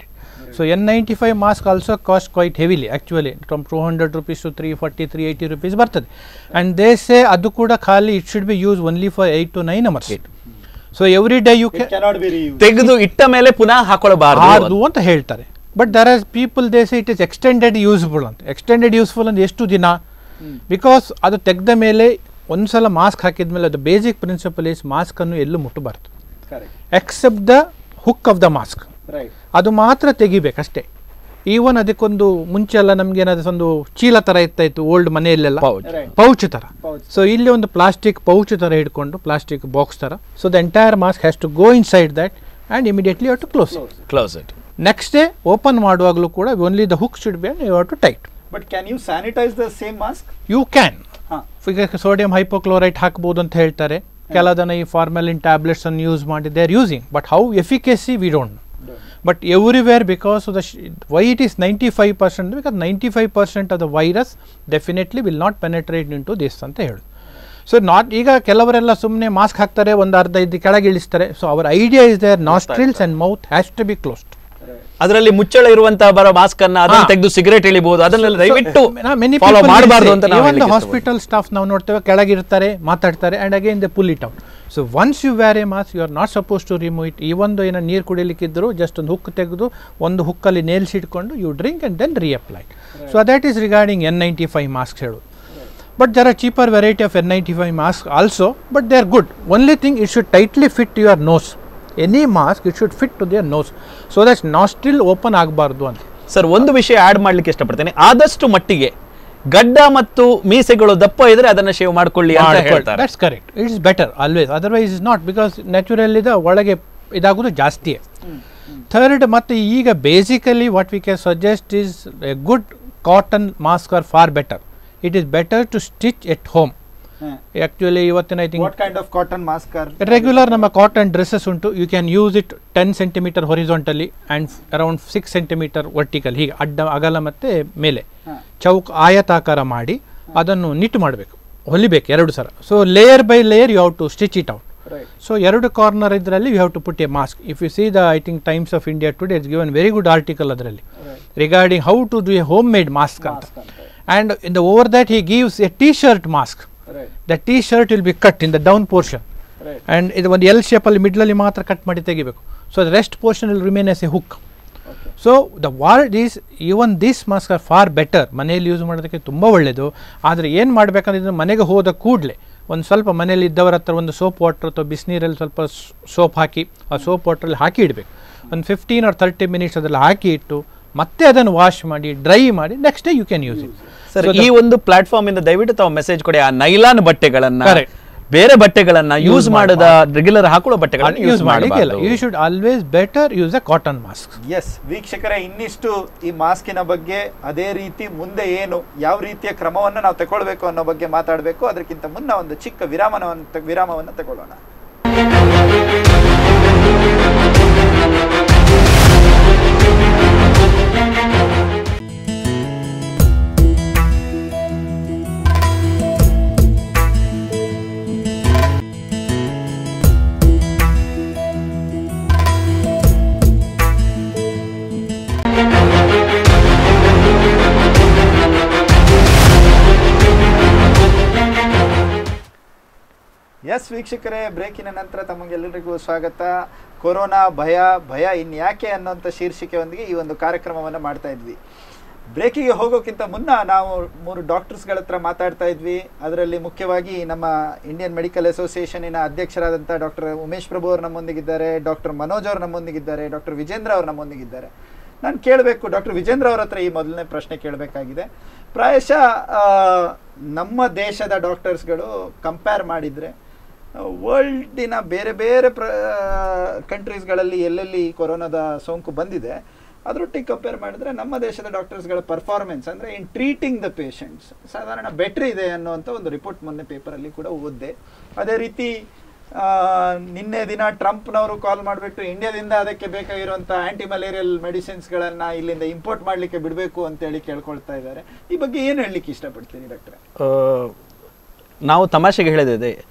so N ninety five mask also cost quite heavily actually from two hundred rupees to three forty three eighty rupees ಬರ್ತದೆ and they say ಅದು ಕೂಡ ಖಾಲಿ it should be use only for eight to nine hours so every day you can cannot be re ತೆಗೆದು ಇಟ್ಟ ಮೇಲೆ ಪುನಃ ಹಾಕೊಳ್ಳಬಾರದು ಆರ್ದು ಅಂತ ಹೇಳ್ತಾರೆ but there are people does it is extended useful ಅಂತ ಎಕ್ಸ್ಟೆಂಡೆಡ್ ಯೂಸ್ಫುಲ್ ಅಂದ್ರೆ ಎಷ್ಟು ದಿನ ಬಿಕಾಸ್ ಅದು ತೆಗೆದ ಮೇಲೆ ಒಂದ್ಸಲ ಮಾಸ್ಕ್ ಹಾಕಿದ ಮೇಲೆ ಅದು ಬೇಸಿಕ್ ಪ್ರಿನ್ಸಿಪಲ್ ಇಸ್ ಮಾಸ್ಕನ್ನು ಎಲ್ಲೂ ಮುಟ್ಟಬಾರ್ದು correct except the hook of the mask right ಅದು ಮಾತ್ರ ತೆಗಿಬೇಕಷ್ಟೇ ಈವನ್ ಅದಕ್ಕೊಂದು ಮುಂಚೆ ಎಲ್ಲ ನಮ್ಗೆ ಏನಾದ್ರು ಒಂದು ಚೀಲ ಥರ ಇರ್ತಾ ಇತ್ತು ಓಲ್ಡ್ ಮನೆಯಲ್ಲೆಲ್ಲ Pouch. Right. ಪೌಚ್ ಥರ Pouch. ಸೊ ಇಲ್ಲಿ ಒಂದು ಪ್ಲಾಸ್ಟಿಕ್ ಪೌಚ್ ಥರ ಹಿಡ್ಕೊಂಡು ಪ್ಲಾಸ್ಟಿಕ್ ಬಾಕ್ಸ್ ಥರ so the entire mask has to go inside that and immediately to close close it next day open ಮಾಡುವಾಗಲೂ ಕೂಡ only the hook should be you to tight but can you sanitise the same mask you can ಹಾಂ ಈಗ sodium hypochlorite ಹಾಕ್ಬೋದು ಅಂತ ಹೇಳ್ತಾರೆ ಕೆಲದನ್ನ ಈ formalin tablets ಅನ್ನು ಯೂಸ್ ಮಾಡಿ they are using but how efficacy we don't but everywhere because the why it is ninety five percent because ninety five percent of the virus definitely will not penetrate in to this ಅಂತ ಹೇಳಿ so not ಈಗ ಕೆಲವರೆಲ್ಲ ಸುಮ್ಮನೆ mask ಹಾಕ್ತಾರೆ ಒಂದು ಅರ್ಧ ಇದು ಕೆಳಗೆ ಇಳಿಸ್ತಾರೆ ಸೊ ಅವರ idea is their nostrils and mouth has to be closed ಅದರಲ್ಲಿ ಮುಚ್ಚಳ ಇರುವಂತಹ ಬರೋ ಮಾಸ್ಕ್ ಅನ್ನ ಅದನ್ನ ಹಾ. ತೆಗೆದು ಸಿಗರೇಟ್ ಎಳಿಬಹುದು ಅದನ್ನೆಲ್ಲ ದಯವಿಟ್ಟು ಮೆನಿ ಫಾಲೋ ಮಾಡಬಾರ್ದು ಅಂತ ನಾವು ಹೇಳಿಕ್ಕೆ ಇಷ್ಟಪಡ್ತೀನಿ. ಹಾಸ್ಪಿಟಲ್ ಸ್ಟಾಫ್ ನಾವು ನೋಡ್ತೇವೆ ಕೆಳಗಿರ್ತಾರೆ ಮಾತಾಡ್ತಾರೆ and again they pull it out so once you wear a mask you are not suppose to remove it ಈ ಒಂದು ಏನೋ ನೀರು ಕುಡಿಲಿಕ್ಕಿದ್ರು ಜಸ್ಟ್ ಒಂದು ಹುಕ್ ತೆಗೆದು ಒಂದು ಹುಕ್ಕಲ್ಲಿ ನೇಲ್ಸ್ ಇಟ್ಕೊಂಡು you drink and then reapply so that is regarding N ninety five mask ಹೇಳೋದು but there are cheaper variety of N ninety five mask also but they are good only thing it should tightly fit your nose any mask it should fit to their nose so that nostril open ಆಗಬಾರ್ದು ಅಂತ sir ಒಂದು ವಿಷಯ add ಮಾಡ್ಲಿಕ್ಕೆ ಇಷ್ಟಪಡ್ತೇನೆ ಆದಷ್ಟು ಮಟ್ಟಿಗೆ ಗಡ್ಡ ಮತ್ತು ಮೀಸೆಗಳು ದಪ್ಪ ಇದ್ರೆ ಅದನ್ನ ಶೇವ್ ಮಾಡ್ಕೊಳ್ಳಿ ಅಂತ ಹೇಳ್ತಾರೆ that's correct it's better always otherwise is not because natural ಇದೆ ಒಳಗೆ ಇದಾಗೋದು ಜಾಸ್ತಿಯೇ ಥರ್ಡ್ ಮತ್ತು ಈಗ basically what we can suggest is a good cotton mask are far better it is better to stitch at home actually ಇವತ್ತಿನ I think what kind of cotton mask are regular ನಮ್ಮ cotton dresses ಉಂಟು you can use it ten centimetre horizontally and around six centimetre vertical ಹೀಗೆ ಅಡ್ಡ ಅಗಲ ಮತ್ತು ಮೇಲೆ ಹಾಂ. ಚೌಕ್ ಆಯತಾಕಾರ ಮಾಡಿ ಅದನ್ನು ನಿಟ್ ಮಾಡಬೇಕು ಹೊಲಿಬೇಕು ಎರಡು ಸಲ so layer by layer you have to stitch it out right so ಎರಡು ಕಾರ್ನರ್ ಇದರಲ್ಲಿ you have to put a mask if you see the I think Times of India today it's given very good article ಅದರಲ್ಲಿ regarding how to do a homemade mask ಅಂತ mask ಅಂತ and in the over that he gives a T shirt mask right the T shirt will be cut in the down portion right and ಇದು ಒಂದು L ಶೇಪಲ್ಲಿ ಮಿಡ್ಲಲ್ಲಿ ಮಾತ್ರ cut ಮಾಡಿ ತೆಗಿಬೇಕು so the rest portion will remain as a hook okay so the word is even this mask are far better ಮನೆಯಲ್ಲಿ use ಮಾಡೋದಕ್ಕೆ ತುಂಬ ಒಳ್ಳೆಯದು ಆದರೆ ಏನು ಮಾಡಬೇಕಂದ್ರೆ ಮನೆಗೆ ಹೋದ ಕೂಡಲೇ ಒಂದು ಸ್ವಲ್ಪ ಮನೇಲಿ ಇದ್ದವರ ಹತ್ರ ಒಂದು ಸೋಪ್ ವಾಟರ್ ಅಥವಾ ಬಿಸಿನೀರಲ್ಲಿ ಸ್ವಲ್ಪ ಸೋಪ್ ಹಾಕಿ ಆ ಸೋಪ್ ವಾಟ್ರಲ್ಲಿ ಹಾಕಿ ಇಡಬೇಕು ಒಂದು ಫಿಫ್ಟೀನ್ ಆರ್ ತರ್ಟಿ ಮಿನಿಟ್ಸ್ ಅದರಲ್ಲಿ ಹಾಕಿ ಇಟ್ಟು ಮತ್ತೆ ಅದನ್ನು ವಾಶ್ ಮಾಡಿ ಡ್ರೈ ಮಾಡಿ next day you can use it sir ಈ ಒಂದು ಪ್ಲಾಟ್ಫಾರ್ಮ್ ಇಂದ ದಯವಿಟ್ಟು ತಾವು ಮೆಸೇಜ್ ಕೊಡಿ ಆ ನೈಲಾನ್ ಬಟ್ಟೆಗಳನ್ನ Correct. ಬೇರೆ ಬಟ್ಟೆಗಳನ್ನ ಯೂಸ್ Use ಮಾಡದ ರೆಗ್ಯುಲರ್ ಹಾಕೊಳ್ಳೋ ಬಟ್ಟೆಗಳನ್ನ ಯೂಸ್ ಯೂಸ್ ಮಾಡಲಿಕ್ಕಿಲ್ಲ ಮಾಡಬಾರ್ದು you should always better use a cotton mask yes ವೀಕ್ಷಕರೇ ಇನ್ನಿಷ್ಟು ಈ ಮಾಸ್ಕಿನ ಬಗ್ಗೆ ಅದೇ ರೀತಿ ಮುಂದೆ ಏನು ಯಾವ ರೀತಿಯ ಕ್ರಮವನ್ನು ನಾವು ತಗೊಳ್ಬೇಕು ಅನ್ನೋ ಬಗ್ಗೆ ಮಾತಾಡಬೇಕು ಅದಕ್ಕಿಂತ ಮುನ್ನ ಒಂದು ಚಿಕ್ಕ ವಿರಾಮವನ್ನು ವಿರಾಮವನ್ನು ತಗೊಳ್ಳೋಣ ಎಸ್ ವೀಕ್ಷಕರೇ ಬ್ರೇಕಿನ ನಂತರ ತಮಗೆಲ್ಲರಿಗೂ ಸ್ವಾಗತ ಕೊರೋನಾ ಭಯ ಭಯ ಇನ್ಯಾಕೆ ಅನ್ನೋಂಥ ಶೀರ್ಷಿಕೆಯೊಂದಿಗೆ ಈ ಒಂದು ಕಾರ್ಯಕ್ರಮವನ್ನು ಮಾಡ್ತಾ ಇದ್ವಿ ಬ್ರೇಕಿಗೆ ಹೋಗೋಕ್ಕಿಂತ ಮುನ್ನ ನಾವು ಮೂರು ಡಾಕ್ಟರ್ಸ್ಗಳ ಹತ್ರ ಮಾತಾಡ್ತಾ ಇದ್ವಿ ಅದರಲ್ಲಿ ಮುಖ್ಯವಾಗಿ ನಮ್ಮ ಇಂಡಿಯನ್ ಮೆಡಿಕಲ್ ಅಸೋಸಿಯೇಷನಿನ ಅಧ್ಯಕ್ಷರಾದಂಥ ಡಾಕ್ಟರ್ ಉಮೇಶ್ ಪ್ರಭು ಅವರು ನಮ್ಮೊಂದಿಗಿದ್ದಾರೆ ಡಾಕ್ಟರ್ ಮನೋಜ್ ಅವರು ನಮ್ಮೊಂದಿಗಿದ್ದಾರೆ ಡಾಕ್ಟರ್ ವಿಜೇಂದ್ರ ಅವರು ನಮ್ಮೊಂದಿಗಿದ್ದಾರೆ ನಾನು ಕೇಳಬೇಕು ಡಾಕ್ಟರ್ ವಿಜೇಂದ್ರ ಅವ್ರ ಹತ್ರ ಈ ಮೊದಲನೇ ಪ್ರಶ್ನೆ ಕೇಳಬೇಕಾಗಿದೆ ಪ್ರಾಯಶಃ ಆ, ನಮ್ಮ ದೇಶದ ಡಾಕ್ಟರ್ಸ್ಗಳು ಕಂಪೇರ್ ಮಾಡಿದರೆ ವರ್ಲ್ಡಿನ ಬೇರೆ ಬೇರೆ ಪ್ರ ಕಂಟ್ರೀಸ್ಗಳಲ್ಲಿ ಎಲ್ಲೆಲ್ಲಿ ಕೊರೋನಾದ ಸೋಂಕು ಬಂದಿದೆ ಅದರೊಟ್ಟಿಗೆ ಕಂಪೇರ್ ಮಾಡಿದ್ರೆ ನಮ್ಮ ದೇಶದ ಡಾಕ್ಟರ್ಸ್ಗಳ ಪರ್ಫಾರ್ಮೆನ್ಸ್ ಅಂದರೆ ಇನ್ ಟ್ರೀಟಿಂಗ್ ದ ಪೇಷಂಟ್ಸ್ ಸಾಧಾರಣ ಬೆಟ್ರ್ ಇದೆ ಅನ್ನುವಂಥ ಒಂದು ರಿಪೋರ್ಟ್ ಮೊನ್ನೆ ಪೇಪರಲ್ಲಿ ಕೂಡ ಓದಿದೆ ಅದೇ ರೀತಿ ಆ, ನಿನ್ನೆ ದಿನ ಟ್ರಂಪ್ನವರು ಕಾಲ್ ಮಾಡಿಬಿಟ್ಟು ಇಂಡಿಯಾದಿಂದ ಅದಕ್ಕೆ ಬೇಕಾಗಿರುವಂಥ ಆ್ಯಂಟಿ ಮಲೇರಿಯಲ್ ಮೆಡಿಸಿನ್ಸ್ಗಳನ್ನು ಇಲ್ಲಿಂದ ಇಂಪೋರ್ಟ್ ಮಾಡಲಿಕ್ಕೆ ಬಿಡಬೇಕು ಅಂತೇಳಿ ಕೇಳ್ಕೊಳ್ತಾ ಇದ್ದಾರೆ ಈ ಬಗ್ಗೆ ಏನು ಹೇಳಲಿಕ್ಕೆ ಇಷ್ಟಪಡ್ತೀನಿ ಡಾಕ್ಟ್ರೆ ಆ, ನಾವು ತಮಾಷೆಗೆ ಹೇಳಿದೆ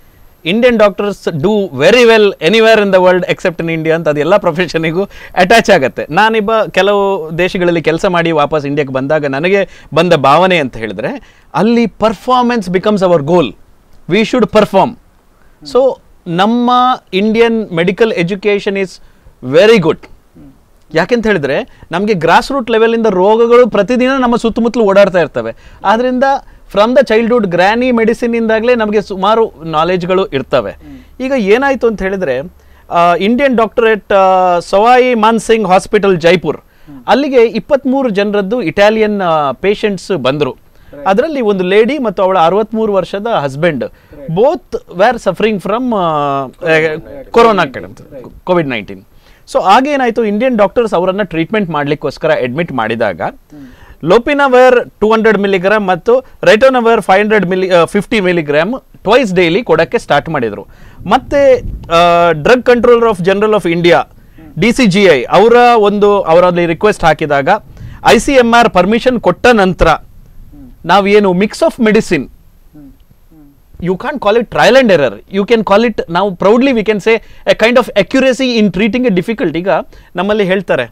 Indian doctors do very well anywhere in the world except in India ಅಂತ ಅದೆಲ್ಲ ಪ್ರೊಫೆಷನಿಗೂ ಅಟ್ಯಾಚ್ ಆಗುತ್ತೆ ನಾನಿಬ್ಬ ಕೆಲವು ದೇಶಗಳಲ್ಲಿ ಕೆಲಸ ಮಾಡಿ ವಾಪಸ್ ಇಂಡಿಯಾಕ್ಕೆ ಬಂದಾಗ ನನಗೆ ಬಂದ ಭಾವನೆ ಅಂತ ಹೇಳಿದ್ರೆ ಅಲ್ಲಿ performance becomes our goal we should perform so ನಮ್ಮ Indian medical education is very good ಯಾಕೆಂತ ಹೇಳಿದ್ರೆ ನಮಗೆ ಗ್ರಾಸ್ ರೂಟ್ ಲೆವೆಲಿಂದ ರೋಗಗಳು ಪ್ರತಿದಿನ ನಮ್ಮ ಸುತ್ತಮುತ್ತಲು ಓಡಾಡ್ತಾ ಇರ್ತವೆ ಆದ್ರಿಂದ from the childhood granny medicine ಇಂದಾಗಲೇ ನಮಗೆ ಸುಮಾರು ನಾಲೆಜ್ಗಳು ಇರ್ತವೆ ಈಗ ಏನಾಯ್ತು ಅಂತ ಹೇಳಿದ್ರೆ Indian doctorate Sawai Mansingh hospital Jaipur ಅಲ್ಲಿಗೆ ಇಪ್ಪತ್ಮೂರು ಜನರದ್ದು ಇಟಾಲಿಯನ್ ಪೇಷಂಟ್ಸ್ ಬಂದರು ಅದರಲ್ಲಿ ಒಂದು ಲೇಡಿ ಮತ್ತು ಅವಳ ಅರವತ್ಮೂರು ವರ್ಷದ husband both were suffering from corona COVID nineteen so ಆಗೇನಾಯಿತು ಇಂಡಿಯನ್ ಡಾಕ್ಟರ್ಸ್ ಅವರನ್ನ ಟ್ರೀಟ್ಮೆಂಟ್ ಮಾಡಲಿಕ್ಕೋಸ್ಕರ ಅಡ್ಮಿಟ್ ಮಾಡಿದಾಗ ಲೋಪಿನವೇರ್ ಟೂ ಹಂಡ್ರೆಡ್ ಮಿಲಿಗ್ರಾಮ್ ಮತ್ತು ritonavir five hundred milli fifty milligram twice daily ಕೊಡೋಕ್ಕೆ ಸ್ಟಾರ್ಟ್ ಮಾಡಿದರು ಮತ್ತೆ drug controller of general of India D C G I ಅವರ ಒಂದು ಅವರಲ್ಲಿ ರಿಕ್ವೆಸ್ಟ್ ಹಾಕಿದಾಗ I C M R permission ಕೊಟ್ಟ ನಂತರ ನಾವೇನು mix of medicine you can call it trial and error you can call it ನಾವು proudly we can say a kind of accuracy in treating a difficult ಈಗ ನಮ್ಮಲ್ಲಿ ಹೇಳ್ತಾರೆ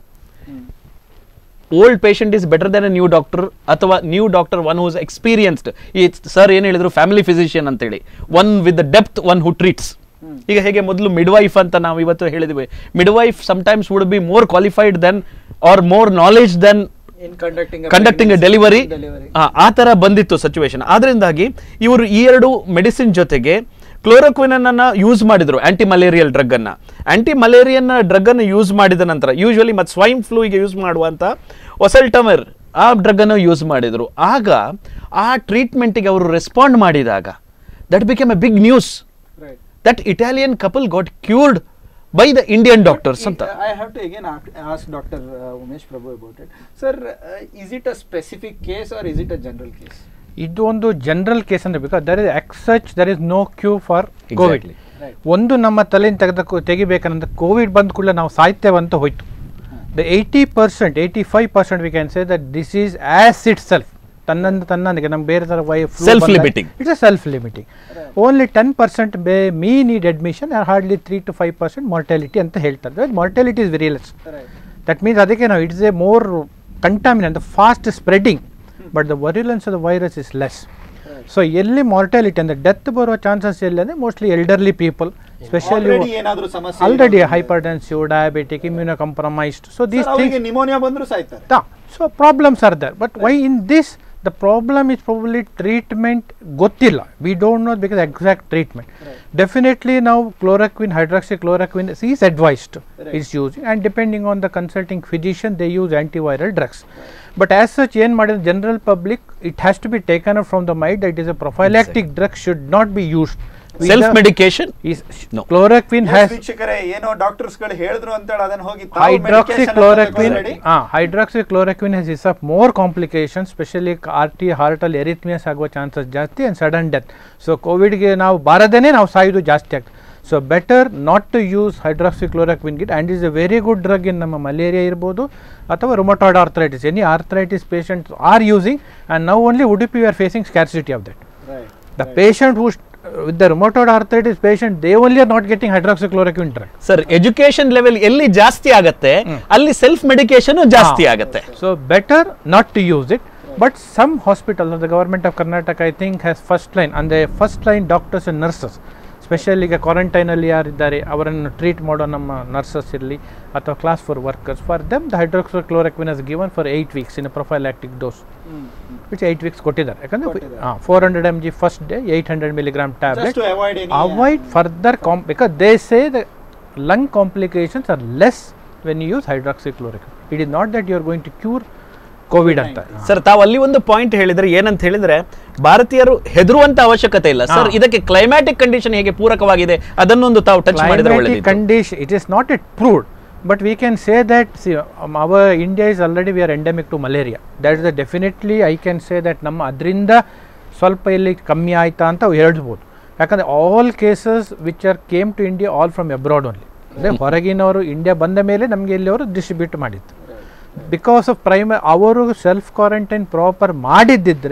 old patient is better than a new doctor ಅಥವಾ new doctor one whose experienced ಈ sir ಏನು ಹೇಳಿದ್ರು family physician ಅಂತೇಳಿ one with the depth one who treats ಈಗ ಹೇಗೆ ಮೊದಲು ಮಿಡ್ವೈಫ್ ಅಂತ ನಾವು ಇವತ್ತು ಹೇಳಿದ್ವಿ midwife sometimes would be more qualified than or more knowledge than in conducting conducting delivery delivery ಆ ತರ ಬಂದಿತ್ತು ಸಿಚುವೇಶನ್ ಆದ್ರಿಂದಾಗಿ ಇವರು ಈ ಎರಡು ಮೆಡಿಸಿನ್ ಜೊತೆಗೆ ಕ್ಲೋರೋಕ್ವಿನ್ ಅನ್ನ ಯೂಸ್ ಮಾಡಿದ್ರು ಆಂಟಿ ಮಲೇರಿಯಲ್ ಡ್ರಗ್ ಅನ್ನ ಆಂಟಿ ಮಲೇರಿಯನ್ ಡ್ರಗ್ ಅನ್ನು ಯೂಸ್ ಮಾಡಿದ ನಂತರ ಯೂಶುವಲಿ ಮತ್ತು ಸ್ವೈನ್ ಫ್ಲೂಗೆ ಯೂಸ್ ಮಾಡುವಂತ ಒಸಲ್ಟಮರ್ ಆ ಡ್ರಗ್ ಅನ್ನು ಯೂಸ್ ಮಾಡಿದ್ರು ಆಗ ಆ ಟ್ರೀಟ್ಮೆಂಟ್ಗೆ ಅವರು ರೆಸ್ಪಾಂಡ್ ಮಾಡಿದಾಗ that became a big news right that Italian couple got cured by the Indian doctors ಅಂತ I have to again ac- ask Dr. Uh, Umesh Prabhu about it. Sir, uh, is it a specific case or is it a general case? ಇದು ಒಂದು general case ಅಂದ್ರೆ because there is ex such there is no cure for COVID Exactly. Right. ಒಂದು ನಮ್ಮ ತಲೆಯಿಂದ ತೆಗೆದ ತೆಗಿಬೇಕಂದ್ರೆ Covid ಬಂದ ಕೂಡಲೇ ನಾವು ಸಾಯ್ತೇವೆ ಅಂತ ಹೋಯ್ತು the eighty percent eighty five percent we can say that this is as ಇಟ್ ಸೆಲ್ಫ್ ತನ್ನಂದು ತನ್ನಂದಿಗೆ ನಮ್ಗೆ ಬೇರೆ ಥರ why Self-limiting. It's a self limiting only ten percent ಬೇ ಮೀ need admission hardly three to five percent mortality ಅಂತ ಹೇಳ್ತಾರೆ mortality is very less Right. That means ಅದಕ್ಕೆ ನಾವು it's a more contaminant fast spreading but the virulence of the virus is less so ಎಲ್ಲಿ mortality ಅಂದರೆ death ಬರೋ chances ಎಲ್ಲಿ ಅಂದರೆ mostly elderly people specially Already ಏನಾದ್ರೂ ಸಮಸ್ಯೆ ಆಲ್ರೆಡಿ ಇರೋದು. Hypertensive diabetic immunocompromised so these Sir, things ಅವರಿಗೆ pneumonia ಬಂದ್ರು ಸಾಯ್ತಾರೆ so problems are there but why in this the problem is probably treatment ಗೊತ್ತಿಲ್ಲ we don't know because exact treatment definitely ನಾವು chloroquine hydroxychloroquine is advised is using and depending on the consulting physician they use antiviral drugs but as such ಏನು ಮಾಡಿದ್ರೆ general public it has to be taken up from the mind that is a prophylactic drug should not be used self medication No. Chloroquine Yes, has ವೀಕ್ಷಕರೇ ಏನೋ doctors ಗಳು ಹೇಳಿದ್ರು ಅಂತ ಹೇಳಿ ಅದನ್ನ ಹೋಗಿ ತಾವು hydroxychloroquine medication ಅಂತ ah hydroxychloroquine has is of more complications especially RT heart ಅಲ್ಲಿ ಎರಿಥ್ಮಿಯಸ್ ಆಗುವ ಚಾನ್ಸಸ್ ಜಾಸ್ತಿ ಆ್ಯಂಡ್ ಸಡನ್ ಡೆತ್ ಸೊ ಕೋವಿಡ್ಗೆ ನಾವು ಬಾರದೇನೆ ನಾವು ಸಾಯೋದು ಜಾಸ್ತಿ ಆಗ್ತದೆ so better not to use hydroxychloroquine it and is a very good drug in ನಮ್ಮ ಮಲೇರಿಯಾ ಇರ್ಬೋದು ಅಥವಾ rheumatoid arthritis any arthritis patients are using and now only Udupi we are facing scarcity of that Right. the patient who with the rheumatoid arthritis patient they only are not getting hydroxychloroquine drug sir education level ಎಲ್ಲಿ ಜಾಸ್ತಿ ಆಗತ್ತೆ ಅಲ್ಲಿ self medication ಜಾಸ್ತಿ ಆಗತ್ತೆ So better not to use it. But some hospitals, the government of Karnataka, I think, has first line, and the first line doctors and nurses, specially ಈಗ ಕ್ವಾರಂಟೈನಲ್ಲಿ ಯಾರಿದ್ದಾರೆ ಅವರನ್ನು ಟ್ರೀಟ್ ಮಾಡೋ ನಮ್ಮ ನರ್ಸಸ್ ಇರಲಿ ಅಥವಾ class four workers for them the hydroxychloroquine is given for eight weeks in prophylactic dose which eight weeks ಕೊಟ್ಟಿದ್ದಾರೆ ಯಾಕಂದರೆ ಕೊಟ್ಟಿದ್ದಾರೆ. ಹಾಂ four hundred M G first day eight hundred milligram Just tablet to avoid any. avoid further com because they say the lung complications are less when you use hydroxychloroquine. It is not that you are going to cure COVID ಅಂತ sir ತಾವು ಅಲ್ಲಿ ಒಂದು point ಹೇಳಿದ್ರೆ ಏನಂತ ಹೇಳಿದ್ರೆ ಭಾರತೀಯರು ಹೆದರುವಂತ ಅವಶ್ಯಕತೆ ಇಲ್ಲ ಸರ್ ಹಾ. ಇದಕ್ಕೆ ಕ್ಲೈಮ್ಯಾಟಿಕ್ ಕಂಡೀಷನ್ ಹೇಗೆ ಪೂರಕವಾಗಿದೆ ಅದನ್ನೊಂದು ತಾವು ಟಚ್ ಮಾಡಿದ್ರೆ climatic ಒಳ್ಳೆದಿತ್ತು condition it is not yet proved but we can say that see um, our india is already we are endemic to malaria that is the definitely i can say that ನಮ್ಮ ಅದರಿಂದ ಸ್ವಲ್ಪ ಇಲ್ಲಿ ಕಮ್ಮಿ ಆಯ್ತಾ ಅಂತ ಹೇಳ್ಬೋದು ಯಾಕಂದರೆ all cases which are came to India all from abroad only ಅಂದರೆ ಹೊರಗಿನವರು ಇಂಡಿಯಾ ಬಂದ ಮೇಲೆ ನಮಗೆ ಇಲ್ಲಿ ಅವರು ಡಿಸ್ಟ್ರಿಬ್ಯೂಟ್ ಮಾಡಿದ್ದು ಬಿಕಾಸ್ ಆಫ್ ಪ್ರೈಮ ಅವರು ಸೆಲ್ಫ್ ಕ್ವಾರಂಟೈನ್ ಪ್ರಾಪರ್ ಮಾಡಿದ್ದಿದ್ರೆ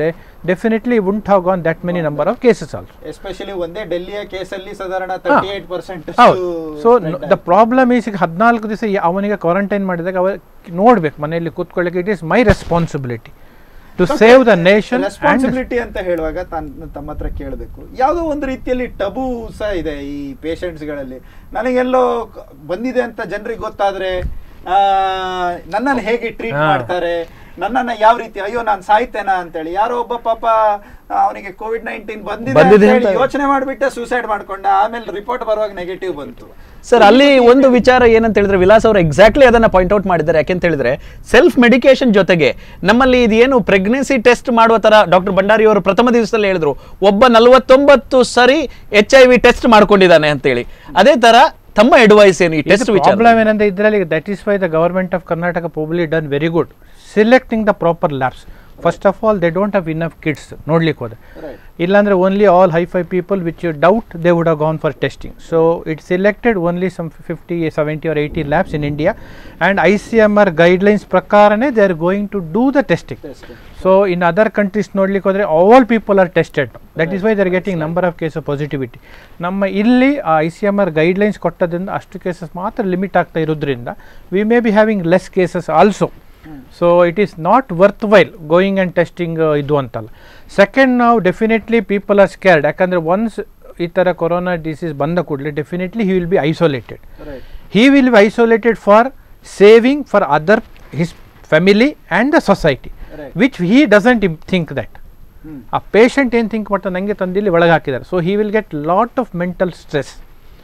definitely won't have gone that many number of cases also especially ಒಂದೇ ಡೆಲ್ಲಿಯ ಕೇಸಲ್ಲಿ ಸಾಧಾರಣ ತರ್ಟಿ ಏಟ್ ಪರ್ಸೆಂಟ್ ಹೌದು ಸೊ ದ ಪ್ರಾಬ್ಲಮ್ ಈಸ್ ಈಗ ಹದಿನಾಲ್ಕು ದಿವಸ ಅವನಿಗೆ ಕ್ವಾರಂಟೈನ್ ಮಾಡಿದಾಗ ಅವ ನೋಡ್ಬೇಕು ಮನೆಯಲ್ಲಿ ಕೂತ್ಕೊಳ್ಳಿಕ್ಕೆ it is my responsibility to save the nation responsibility ಅಂತ ಹೇಳುವಾಗ ತಾನ್ ತಮ್ಮ ಹತ್ರ ಕೇಳಬೇಕು ಯಾವುದೋ ಒಂದು ರೀತಿಯಲ್ಲಿ ಟಬು ಸಹ ಇದೆ ಈ patients ಗಳಲ್ಲಿ ನನಗೆಲ್ಲೋ ಕ- ಬಂದಿದೆ ಅಂತ ಜನರಿಗೆ ಗೊತ್ತಾದ್ರೆ ಆ, ನನ್ನನ್ನು ಹೇಗೆ ಟ್ರೀಟ್ ಹಾ. ಮಾಡ್ತಾರೆ ನನ್ನನ್ನ ಯಾವ ರೀತಿ ಅಯ್ಯೋ ನಾನು ಸಾಯ್ತೇನಾ ಅಂತೇಳಿ ಯಾರೋ ಒಬ್ಬ ಪಾಪ ಅವನಿಗೆ ಕೋವಿಡ್ ನೈನ್ಟೀನ್ ಬಂದಿದೆ ಬಂದಿದೆ ಅಂತ ಹೇಳಿ ಅಂತ- ಯೋಚನೆ ಮಾಡಿಬಿಟ್ಟೆ ಸೂಸೈಡ್ ಮಾಡ್ಕೊಂಡ ಆಮೇಲೆ ರಿಪೋರ್ಟ್ ಬರುವಾಗ ನೆಗೆಟಿವ್ ಬಂತು ಸರ್ ಅಲ್ಲಿ ಒಂದು ವಿಚಾರ ಏನಂತ ಹೇಳಿದ್ರೆ ವಿಲಾಸ್ ಅವರು ಎಕ್ಸಾಕ್ಟ್ಲಿ ಅದನ್ನ ಪಾಯಿಂಟ್ ಔಟ್ ಮಾಡಿದ್ದಾರೆ ಯಾಕೆಂತ ಹೇಳಿದ್ರೆ ಸೆಲ್ಫ್ ಮೆಡಿಕೇಶನ್ ಜೊತೆಗೆ ನಮ್ಮಲ್ಲಿ ಇದೇನು ಪ್ರೆಗ್ನೆನ್ಸಿ ಟೆಸ್ಟ್ ಮಾಡುವ ತರ ಡಾಕ್ಟರ್ ಭಂಡಾರಿ ಅವರು ಪ್ರಥಮ ದಿವಸದಲ್ಲಿ ಹೇಳಿದ್ರು ಒಬ್ಬ ನಲವತ್ತೊಂಬತ್ತು ಸರಿ ಎಚ್ ಐ ವಿ ಟೆಸ್ಟ್ ಮಾಡ್ಕೊಂಡಿದ್ದಾನೆ ಅಂತೇಳಿ ಅದೇ ತರ ತಮ್ಮ ಅಡ್ವೈಸ್ ಏನು ಈ ಟೆಸ್ಟ್ ವಿಚಾರ ಪ್ರಾಬ್ಲಮ್ ಏನಂದ್ರೆ ಇದರಲ್ಲಿ that is why the government of Karnataka probably done very good selecting the proper labs first of all they don't have enough kits ನೋಡ್ಲಿಕ್ಕೆ ಹೋದ್ರೆ Right. ಇಲ್ಲಾಂದ್ರೆ only all hi fi people which you doubt they would have gone for testing so it selected only some fifty seventy or eighty labs in India and I C M R guidelines ಪ್ರಕಾರನೇ they are going to do the testing Testing. So in other countries ನೋಡ್ಲಿಕ್ಕೆ ಹೋದರೆ all people are tested that is why they're getting number of case of positivity ನಮ್ಮ ಇಲ್ಲಿ ಆ I C M R guidelines ಕೊಟ್ಟದ್ರಿಂದ ಅಷ್ಟು cases ಮಾತ್ರ limit ಆಗ್ತಾ ಇರೋದ್ರಿಂದ we may be having less cases also so it is not worthwhile going and testing ಇದು ಅಂತಲ್ಲ ಸೆಕೆಂಡ್ ನಾವು ಡೆಫಿನೆಟ್ಲಿ ಪೀಪಲ್ ಆರ್ ಸ್ಕ್ಯಾರ್ಡ್ ಯಾಕಂದರೆ ಒನ್ಸ್ ಈ ಥರ ಕೊರೋನಾ ಡಿಸೀಸ್ ಬಂದ ಕೂಡಲೇ definitely he will be isolated Right. he will be isolated for saving for other his family and the society Right. which he doesn't im- think that hmm. ಆ patient ಏನು think ಮಾಡ್ತಾರೆ ನನಗೆ ತಂದಿಲ್ಲಿ ಒಳಗೆ ಹಾಕಿದ್ದಾರೆ so he will get lot of mental stress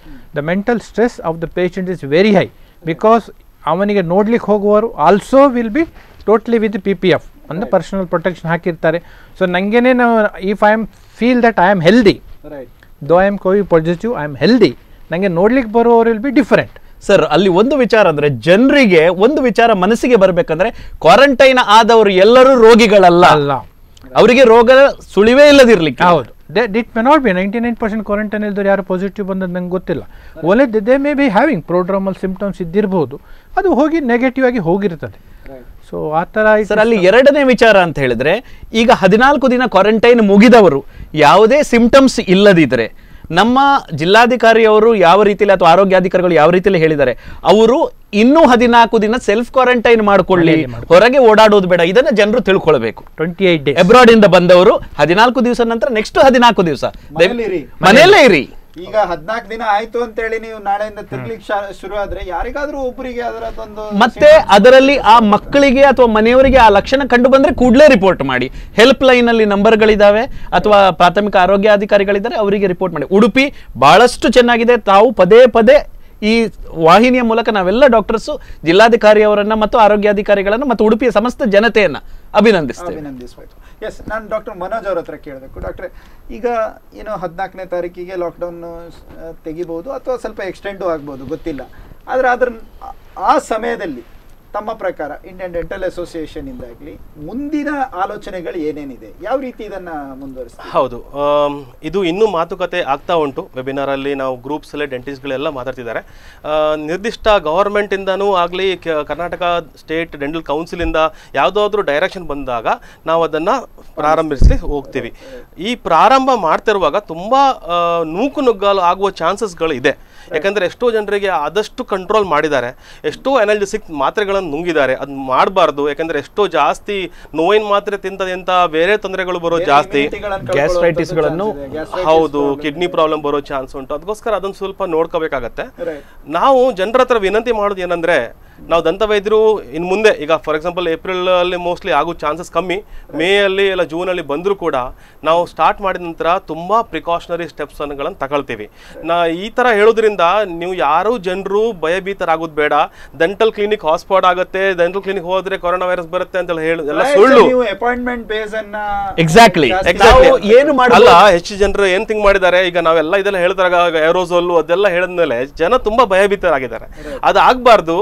the mental stress of the patient is very high because ಅವನಿಗೆ ನೋಡ್ಲಿಕ್ಕೆ ಹೋಗುವವರು also will be totally with P P F ಅಂದರೆ ಪರ್ಸನಲ್ ಪ್ರೊಟೆಕ್ಷನ್ ಹಾಕಿರ್ತಾರೆ ಸೊ ನನಗೇನೆ ನಾವು if I am feel that I am healthy Right. Though I am ಕೋವಿ positive I am healthy ನನಗೆ ನೋಡ್ಲಿಕ್ಕೆ ಬರುವವರು ವಿಲ್ ಬಿ ಡಿಫರೆಂಟ್ ಸರ್ ಅಲ್ಲಿ ಒಂದು ವಿಚಾರ ಅಂದ್ರೆ ಜನರಿಗೆ ಒಂದು ವಿಚಾರ ಮನಸ್ಸಿಗೆ ಬರಬೇಕಂದ್ರೆ ಕ್ವಾರಂಟೈನ್ ಆದವರು ಎಲ್ಲರೂ ರೋಗಿಗಳಲ್ಲ ಅಲ್ಲ ಅವರಿಗೆ ರೋಗ ಸುಳಿವೇ ಇಲ್ಲದಿರ್ಲಿಕ್ಕೆ ಹೌದು it may not be ninety nine percent quarantine ಇಲ್ದವ್ರು ಯಾರು ಪಾಸಿಟಿವ್ ಬಂದದ್ದು ನಂಗೆ ಗೊತ್ತಿಲ್ಲ only they may be having prodromal symptoms ಇದ್ದಿರ್ಬೋದು ಅದು ಹೋಗಿ ನೆಗೆಟಿವ್ ಆಗಿ ಹೋಗಿರ್ತದೆ Right. ಸೊ ಆ ಥರ ಸರ್ ಅಲ್ಲಿ ಎರಡನೇ ವಿಚಾರ ಅಂತ ಹೇಳಿದ್ರೆ ಈಗ ಹದಿನಾಲ್ಕು ದಿನ ಕ್ವಾರಂಟೈನ್ ಮುಗಿದವರು ಯಾವುದೇ ಸಿಂಪ್ಟಮ್ಸ್ ಇಲ್ಲದಿದ್ರೆ ನಮ್ಮ ಜಿಲ್ಲಾಧಿಕಾರಿಯವರು ಯಾವ ರೀತಿಯಲ್ಲಿ ಅಥವಾ ಆರೋಗ್ಯಾಧಿಕಾರಿಗಳು ಯಾವ ರೀತಿಯಲ್ಲಿ ಹೇಳಿದ್ದಾರೆ ಅವರು ಇನ್ನೂ ಹದಿನಾಲ್ಕು ದಿನ ಸೆಲ್ಫ್ ಕ್ವಾರಂಟೈನ್ ಮಾಡ್ಕೊಳ್ಳಿ ಹೊರಗೆ ಓಡಾಡೋದು ಬೇಡ ಇದನ್ನ ಜನರು ತಿಳ್ಕೊಳ್ಬೇಕು ಟ್ವೆಂಟಿ ಏಯ್ಟ್ ಡೇಸ್ ಅಬ್ರಾಡ್ ಇಂದ ಬಂದವರು ಹದಿನಾಲ್ಕು ದಿವಸ ನಂತರ ನೆಕ್ಸ್ಟ್ ಹದಿನಾಲ್ಕು ದಿವಸ ಮನೇಲಿರಿ. ಮನೆಯಲ್ಲೇ ಇರಿ ಈಗ ಹದ್ನಾಲ್ಕು ದಿನ ಆಯ್ತು ಅಂತೇಳಿ ನೀವು ನಾಳೆಯಿಂದ ತಿರ್ಗ್ಲಿಕ್ಕೆ ಶಾ- ಶುರು ಆದ್ರೆ ಯಾರಿಗಾದ್ರೂ ಒಬ್ಬರಿಗೆ ಅದರದ್ದೊಂದು ಮತ್ತೆ ಅದರಲ್ಲಿ ಆ ಮಕ್ಕಳಿಗೆ ಅಥವಾ ಮನೆಯವರಿಗೆ ಆ ಲಕ್ಷಣ ಕಂಡು ಬಂದ್ರೆ ಕೂಡಲೇ ರಿಪೋರ್ಟ್ ಮಾಡಿ ಹೆಲ್ಪ್ ಲೈನ್ ಅಲ್ಲಿ ನಂಬರ್ಗಳಿದಾವೆ ಅಥವಾ ಪ್ರಾಥಮಿಕ ಆರೋಗ್ಯಾಧಿಕಾರಿಗಳಿದ್ದಾರೆ ಅವರಿಗೆ ರಿಪೋರ್ಟ್ ಮಾಡಿ ಉಡುಪಿ ಬಹಳಷ್ಟು ಚೆನ್ನಾಗಿದೆ ತಾವು ಪದೇ ಪದೇ ಈ ವಾಹಿನಿಯ ಮೂಲಕ ನಾವೆಲ್ಲ ಡಾಕ್ಟರ್ಸು ಜಿಲ್ಲಾಧಿಕಾರಿ ಅವರನ್ನ ಮತ್ತು ಆರೋಗ್ಯಾಧಿಕಾರಿಗಳನ್ನ ಮತ್ತು ಉಡುಪಿಯ ಸಮಸ್ತ ಜನತೆಯನ್ನ ಅಭಿನಂದಿಸ್ತೇವೆ ಅಭಿನಂದಿಸಬೇಕು ಎಸ್ ನಾನು ಡಾಕ್ಟರ್ ಮನೋಜ್ ಅವ್ರ ಹತ್ರ ಕೇಳಬೇಕು ಡಾಕ್ಟ್ರೆ ಈಗ ಏನು ಹದಿನಾಲ್ಕನೇ ತಾರೀಕಿಗೆ ಲಾಕ್ಡೌನ್ ತೆಗಿಬಹುದು ಅಥವಾ ಸ್ವಲ್ಪ ಎಕ್ಸ್ಟೆಂಡು ಆಗ್ಬೋದು ಗೊತ್ತಿಲ್ಲ ಆದರೆ ಅದ್ರ ಆ- ಆ ಸಮಯದಲ್ಲಿ ತಮ್ಮ ಪ್ರಕಾರ ಇಂಡಿಯನ್ ಡೆಂಟಲ್ ಅಸೋಸಿಯೇಷನ್ ಇಂದಾಗ್ಲಿ ಮುಂದಿನ ಆಲೋಚನೆಗಳು ಏನೇನಿದೆ ಯಾವ ರೀತಿ ಇದನ್ನ ಮುಂದುವರಿಸ್ತೀವಿ ಹೌದು ಆಮ್, ಇದು ಇನ್ನೂ ಮಾತುಕತೆ ಆಗ್ತಾ ಉಂಟು ವೆಬಿನಾರ್ ಅಲ್ಲಿ ನಾವು ಗ್ರೂಪ್ಸ್ ಅಲ್ಲಿ ಡೆಂಟಿಸ್ಟ್ಗಳೆಲ್ಲ ಮಾತಾಡ್ತಿದ್ದಾರೆ ಆ, ನಿರ್ದಿಷ್ಟ ಗವರ್ಮೆಂಟ್ ಇಂದನೂ ಆಗಲಿ ಕರ್ನಾಟಕ ಸ್ಟೇಟ್ ಡೆಂಟಲ್ ಕೌನ್ಸಿಲ್ ಇಂದ ಯಾವುದಾದ್ರೂ ಡೈರೆಕ್ಷನ್ ಬಂದಾಗ ನಾವು ಅದನ್ನ ಪ್ರಾರಂಭಿಸಿ ಹೋಗ್ತೀವಿ ಈ ಪ್ರಾರಂಭ ಮಾಡ್ತಿರುವಾಗ ತುಂಬಾ ಆ, ನೂಕು ನುಗ್ಗಾಲು ಆಗುವ ಚಾನ್ಸಸ್ಗಳು ಇದೆ ಯಾಕಂದ್ರೆ ಎಷ್ಟೋ ಜನರಿಗೆ ಆದಷ್ಟು ಕಂಟ್ರೋಲ್ ಮಾಡಿದ್ದಾರೆ ಎಷ್ಟೋ ಎನರ್ಜಿಸಿಕ್ ಮಾತ್ರೆಗಳನ್ನು ನುಂಗಿದ್ದಾರೆ ಅದು ಮಾಡಬಾರ್ದು ಯಾಕಂದ್ರೆ ಎಷ್ಟೋ ಜಾಸ್ತಿ ನೋವಿನ ಮಾತ್ರೆ ತಿಂತದೆಂತ ಬೇರೆ ತೊಂದರೆಗಳು ಬರೋದು ಜಾಸ್ತಿ Gastritis ಗಳನ್ನು ಹೌದು ಕಿಡ್ನಿ ಪ್ರಾಬ್ಲಮ್ ಬರೋ ಚಾನ್ಸ್ ಉಂಟು ಅದಕ್ಕೋಸ್ಕರ ಅದನ್ನ ಸ್ವಲ್ಪ ನೋಡ್ಕೋಬೇಕಾಗತ್ತೆ Right. ನಾವು ಜನರ ಹತ್ರ ವಿನಂತಿ ಮಾಡೋದು ಏನಂದ್ರೆ ನಾವು ದಂತವೈದ್ಯರು ಇನ್ ಮುಂದೆ ಈಗ ಫಾರ್ ಎಕ್ಸಾಂಪಲ್ ಏಪ್ರಿಲ್ ಅಲ್ಲಿ ಮೋಸ್ಟ್ಲಿ ಆಗೋ ಚಾನ್ಸಸ್ ಕಮ್ಮಿ ಮೇ ಅಲ್ಲಿ ಇಲ್ಲ ಜೂನ್ ಅಲ್ಲಿ ಬಂದರೂ ಕೂಡ ನಾವು ಸ್ಟಾರ್ಟ್ ಮಾಡಿದ ನಂತರ ತುಂಬಾ ಪ್ರಿಕಾಷನರಿ ಸ್ಟೆಪ್ಸ್ ಗಳನ್ನು ತಗೊಳ್ತೀವಿ ನಾ ಈ ತರ ಹೇಳೋದ್ರಿಂದ ನೀವು ಯಾರು ಜನರು ಭಯಭೀತರಾಗೋದು ಬೇಡ ಡೆಂಟಲ್ ಕ್ಲಿನಿಕ್ ಹಾಸ್ಪಾಟ್ ಆಗುತ್ತೆ ಡೆಂಟಲ್ ಕ್ಲಿನಿಕ್ ಹೋದ್ರೆ ಕೊರೋನಾ ವೈರಸ್ ಬರುತ್ತೆ ಅಂತ ಹೇಳಿ ಎಲ್ಲ ಸುಳ್ಳು ನೀವು ಅಪಾಯಿಂಟ್ಮೆಂಟ್ ಬೇಸ್ ಅನ್ನ Exactly. ಜಾಸ್ತಿ Exactly. ಮಾಡಿ- ಏನು ಮಾಡ್ಬೋದು? ಅಲ್ಲ ಹೆಚ್ಚು ಜನರು ಏನ್ ಥಿಂಕ್ ಮಾಡಿದ್ದಾರೆ ಈಗ ನಾವೆಲ್ಲ ಇದೆಲ್ಲ ಹೇಳಿದಾಗ ಏರೋಸೋಲ್ ಅದೆಲ್ಲ ಹೇಳಿದ್ಮೇಲೆ ಜನ ತುಂಬಾ ಭಯಭೀತರಾಗಿದ್ದಾರೆ ಅದು ಆಗ್ಬಾರ್ದು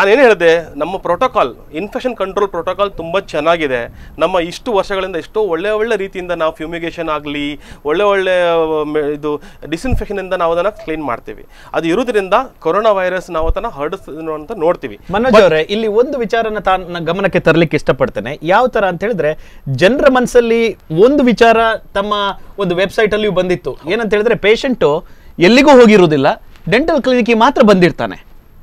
ನಾನೇನು ಹೇಳಿದೆ ನಮ್ಮ ಪ್ರೋಟೋಕಾಲ್ ಇನ್ಫೆಕ್ಷನ್ ಕಂಟ್ರೋಲ್ ಪ್ರೋಟೋಕಾಲ್ ತುಂಬ ಚೆನ್ನಾಗಿದೆ ನಮ್ಮ ಇಷ್ಟು ವರ್ಷಗಳಿಂದ ಎಷ್ಟೋ ಒಳ್ಳೆ ಒಳ್ಳೆ ರೀತಿಯಿಂದ ನಾವು ಫ್ಯೂಮಿಗೇಷನ್ ಆಗಲಿ ಒಳ್ಳೆ ಒಳ್ಳೆ ಆ, ಮೆ- ಇದು ಡಿಸ್ಇನ್ಫೆಕ್ಷನಿಂದ ನಾವು ಅದನ್ನು ಕ್ಲೀನ್ ಮಾಡ್ತೀವಿ ಅದು ಇರೋದ್ರಿಂದ ಕೊರೋನಾ ವೈರಸ್ ನಾವು ಅದನ್ನು ಹರಡಿಸ್ತೀವಿ ಅಂತ ನೋಡ್ತೀವಿ ಮನೋಜ್ ಅವರೇ ಇಲ್ಲಿ ಒಂದು ವಿಚಾರನ ತಾನ ಗಮನಕ್ಕೆ ತರಲಿಕ್ಕೆ ಇಷ್ಟಪಡ್ತೇನೆ ಯಾವ ತರ ಅಂತ ಹೇಳಿದ್ರೆ ಜನರ ಮನಸ್ಸಲ್ಲಿ ಒಂದು ವಿಚಾರ ತಮ್ಮ ಒಂದು ವೆಬ್ಸೈಟ್ ಅಲ್ಲಿಯೂ ಬಂದಿತ್ತು ಏನಂತ ಹೇಳಿದ್ರೆ ಪೇಷಂಟು ಎಲ್ಲಿಗೂ ಹೋಗಿರುವುದಿಲ್ಲ ಡೆಂಟಲ್ ಕ್ಲಿನಿಕ್ಗೆ ಮಾತ್ರ ಬಂದಿರ್ತಾನೆ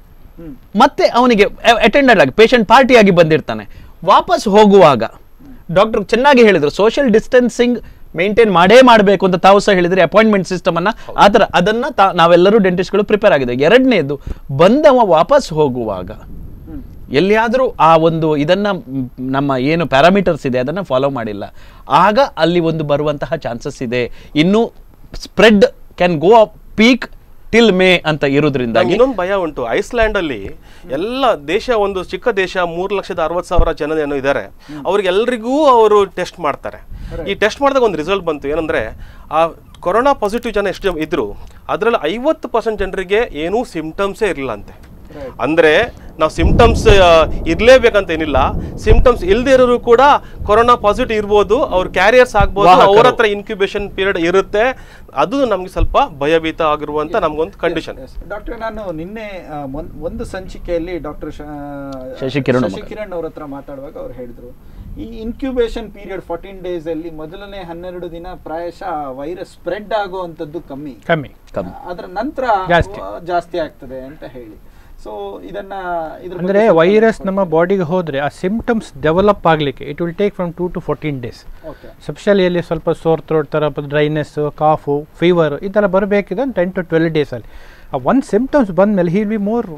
ಮತ್ತೆ ಅವನಿಗೆ ಅಟೆಂಡೆಡ್ ಆಗಿ ಪೇಷಂಟ್ ಪಾರ್ಟಿಯಾಗಿ ಬಂದಿರ್ತಾನೆ ವಾಪಸ್ ಹೋಗುವಾಗ ಡಾಕ್ಟರ್ ಚೆನ್ನಾಗಿ ಹೇಳಿದ್ರು ಸೋಷಿಯಲ್ ಡಿಸ್ಟೆನ್ಸಿಂಗ್ ಮೇಂಟೈನ್ ಮಾಡೇ ಮಾಡಬೇಕು ಅಂತ ತಾವು ಸಹ ಹೇಳಿದ್ರೆ ಅಪಾಯಿಂಟ್ಮೆಂಟ್ ಸಿಸ್ಟಮ್ ಅನ್ನ ಆ ಥರ ಅದನ್ನ ತಾ- ನಾವೆಲ್ಲರೂ ಡೆಂಟಿಸ್ಟ್ಗಳು ಪ್ರಿಪೇರ್ ಆಗಿದೆ ಎರಡನೇದು ಬಂದವ ವಾಪಸ್ ಹೋಗುವಾಗ ಎಲ್ಲಿಯಾದರೂ ಆ ಒಂದು ಇದನ್ನ ಮ್, ನಮ್ಮ ಏನು ಪ್ಯಾರಾಮೀಟರ್ಸ್ ಇದೆ ಅದನ್ನ ಫಾಲೋ ಮಾಡಿಲ್ಲ ಆಗ ಅಲ್ಲಿ ಒಂದು ಬರುವಂತಹ ಚಾನ್ಸಸ್ ಇದೆ ಇನ್ನು spread can go peak till May ಅಂತ ಇರೋದ್ರಿಂದಾಗಿ ಇನ್ನೊಂದು ಭಯ ಉಂಟು ಐಸ್ಲ್ಯಾಂಡ್ ಅಲ್ಲಿ ಎಲ್ಲ ದೇಶ ಒಂದು ಚಿಕ್ಕ ದೇಶ ಮೂರು ಲಕ್ಷದ ಅರವತ್ತು ಸಾವಿರ ಜನ ಏನೋ ಇದ್ದಾರೆ ಅವ್ರಿಗೆಲ್ರಿಗೂ ಅವರು ಟೆಸ್ಟ್ ಮಾಡ್ತಾರೆ ಈ ಟೆಸ್ಟ್ ಮಾಡಿದಾಗ ಒಂದು ರಿಸಲ್ಟ್ ಬಂತು ಏನಂದ್ರೆ ಆ ಕೊರೋನಾ ಪಾಸಿಟಿವ್ ಜನ ಎಷ್ಟು ಜನ ಇದ್ರು ಅದರಲ್ಲಿ ಐವತ್ತು ಪರ್ಸೆಂಟ್ ಜನರಿಗೆ ಏನೂ ಸಿಂಪ್ಟಮ್ಸೇ ಇರಲಿಲ್ಲ ಅಂತೆ ಅಂದ್ರೆ ನಾವು ಸಿಂಪ್ಟಮ್ಸ್ ಇರ್ಲೇಬೇಕಂತ ಏನಿಲ್ಲ ಸಿಂಪ್ಟಮ್ಸ್ ಇಲ್ಲದೆ ಇರೋರು ಕೂಡ ಕೊರೋನಾ ಪಾಸಿಟಿವ್ ಇರ್ಬೋದು ಅವ್ರು ಕ್ಯಾರಿಯರ್ಸ್ ಆಗ್ಬೋದು ವಾಹಕರು. ಅವ್ರ ಹತ್ರ ಇನ್ಕ್ಯುಬೇಷನ್ ಪೀರಿಯಡ್ ಇರುತ್ತೆ ಅದು ನಮ್ಗೆ ಸ್ವಲ್ಪ ಭಯಭೀತ ಆಗಿರುವಂತ ನಮ್ಗೊಂದು ಕಂಡೀಷನ್ ಡಾಕ್ಟರ್ ನಾನು ನಿನ್ನೆ ಆ, ಮೊನ್- ಒಂದು ಸಂಚಿಕೆಯಲ್ಲಿ ಡಾಕ್ಟರ್ ಶಶಿಕಿರಣ್ ಮಗ. ಶಶಿಕಿರಣ್ ಅವ್ರ ಹತ್ರ ಮಾತಾಡುವಾಗ ಅವ್ರು ಹೇಳಿದ್ರು ಈ ಇನ್ಕ್ಯುಬೇಷನ್ ಪೀರಿಯಡ್ ಫೋರ್ಟೀನ್ ಡೇಸ್ ಅಲ್ಲಿ ಮೊದಲನೇ ಹನ್ನೆರಡು ದಿನ ಪ್ರಾಯಶಃ ವೈರಸ್ ಸ್ಪ್ರೆಡ್ ಆಗುವಂತದ್ದು ಕಮ್ಮಿ ಕಮ್ಮಿ ಕಮ್ಮಿ. ಅದರ ನಂತರ ಜಾಸ್ತಿ. ಆ, ಜಾಸ್ತಿ ಆಗ್ತದೆ ಅಂತ ಹೇಳಿ ಸೊ ಇದನ್ನ ಇದ್ರ ಬಗ್ಗೆ ಅಂದರೆ ಸ್ವಲ್ಪ ವೈರಸ್ ನಮ್ಮ ಬಾಡಿಗೆ ಹೋದರೆ ಆ ಸಿಂಪ್ಟಮ್ಸ್ ಡೆವಲಪ್ ಆಗಲಿಕ್ಕೆ it will take from two to fourteen days Okay. ಸ್ಪೆಷಲಿಯಲ್ಲಿ ಸ್ವಲ್ಪ ಸೋರ್ ಥ್ರೋಟ್ ಥರ ಡ್ರೈನೆಸ್ಸು ಕಾಫು ಫೀವರ್ ಈ ಥರ ಬರಬೇಕಿದೆ ಟೆನ್ ಟು ಟ್ವೆಲ್ ಡೇಸಲ್ಲಿ ಆ ಒಂದು ಸಿಂಪ್ಟಮ್ಸ್ ಬಂದಮೇಲೆ ಹೀಲ್ ಬಿ ಮೋರ್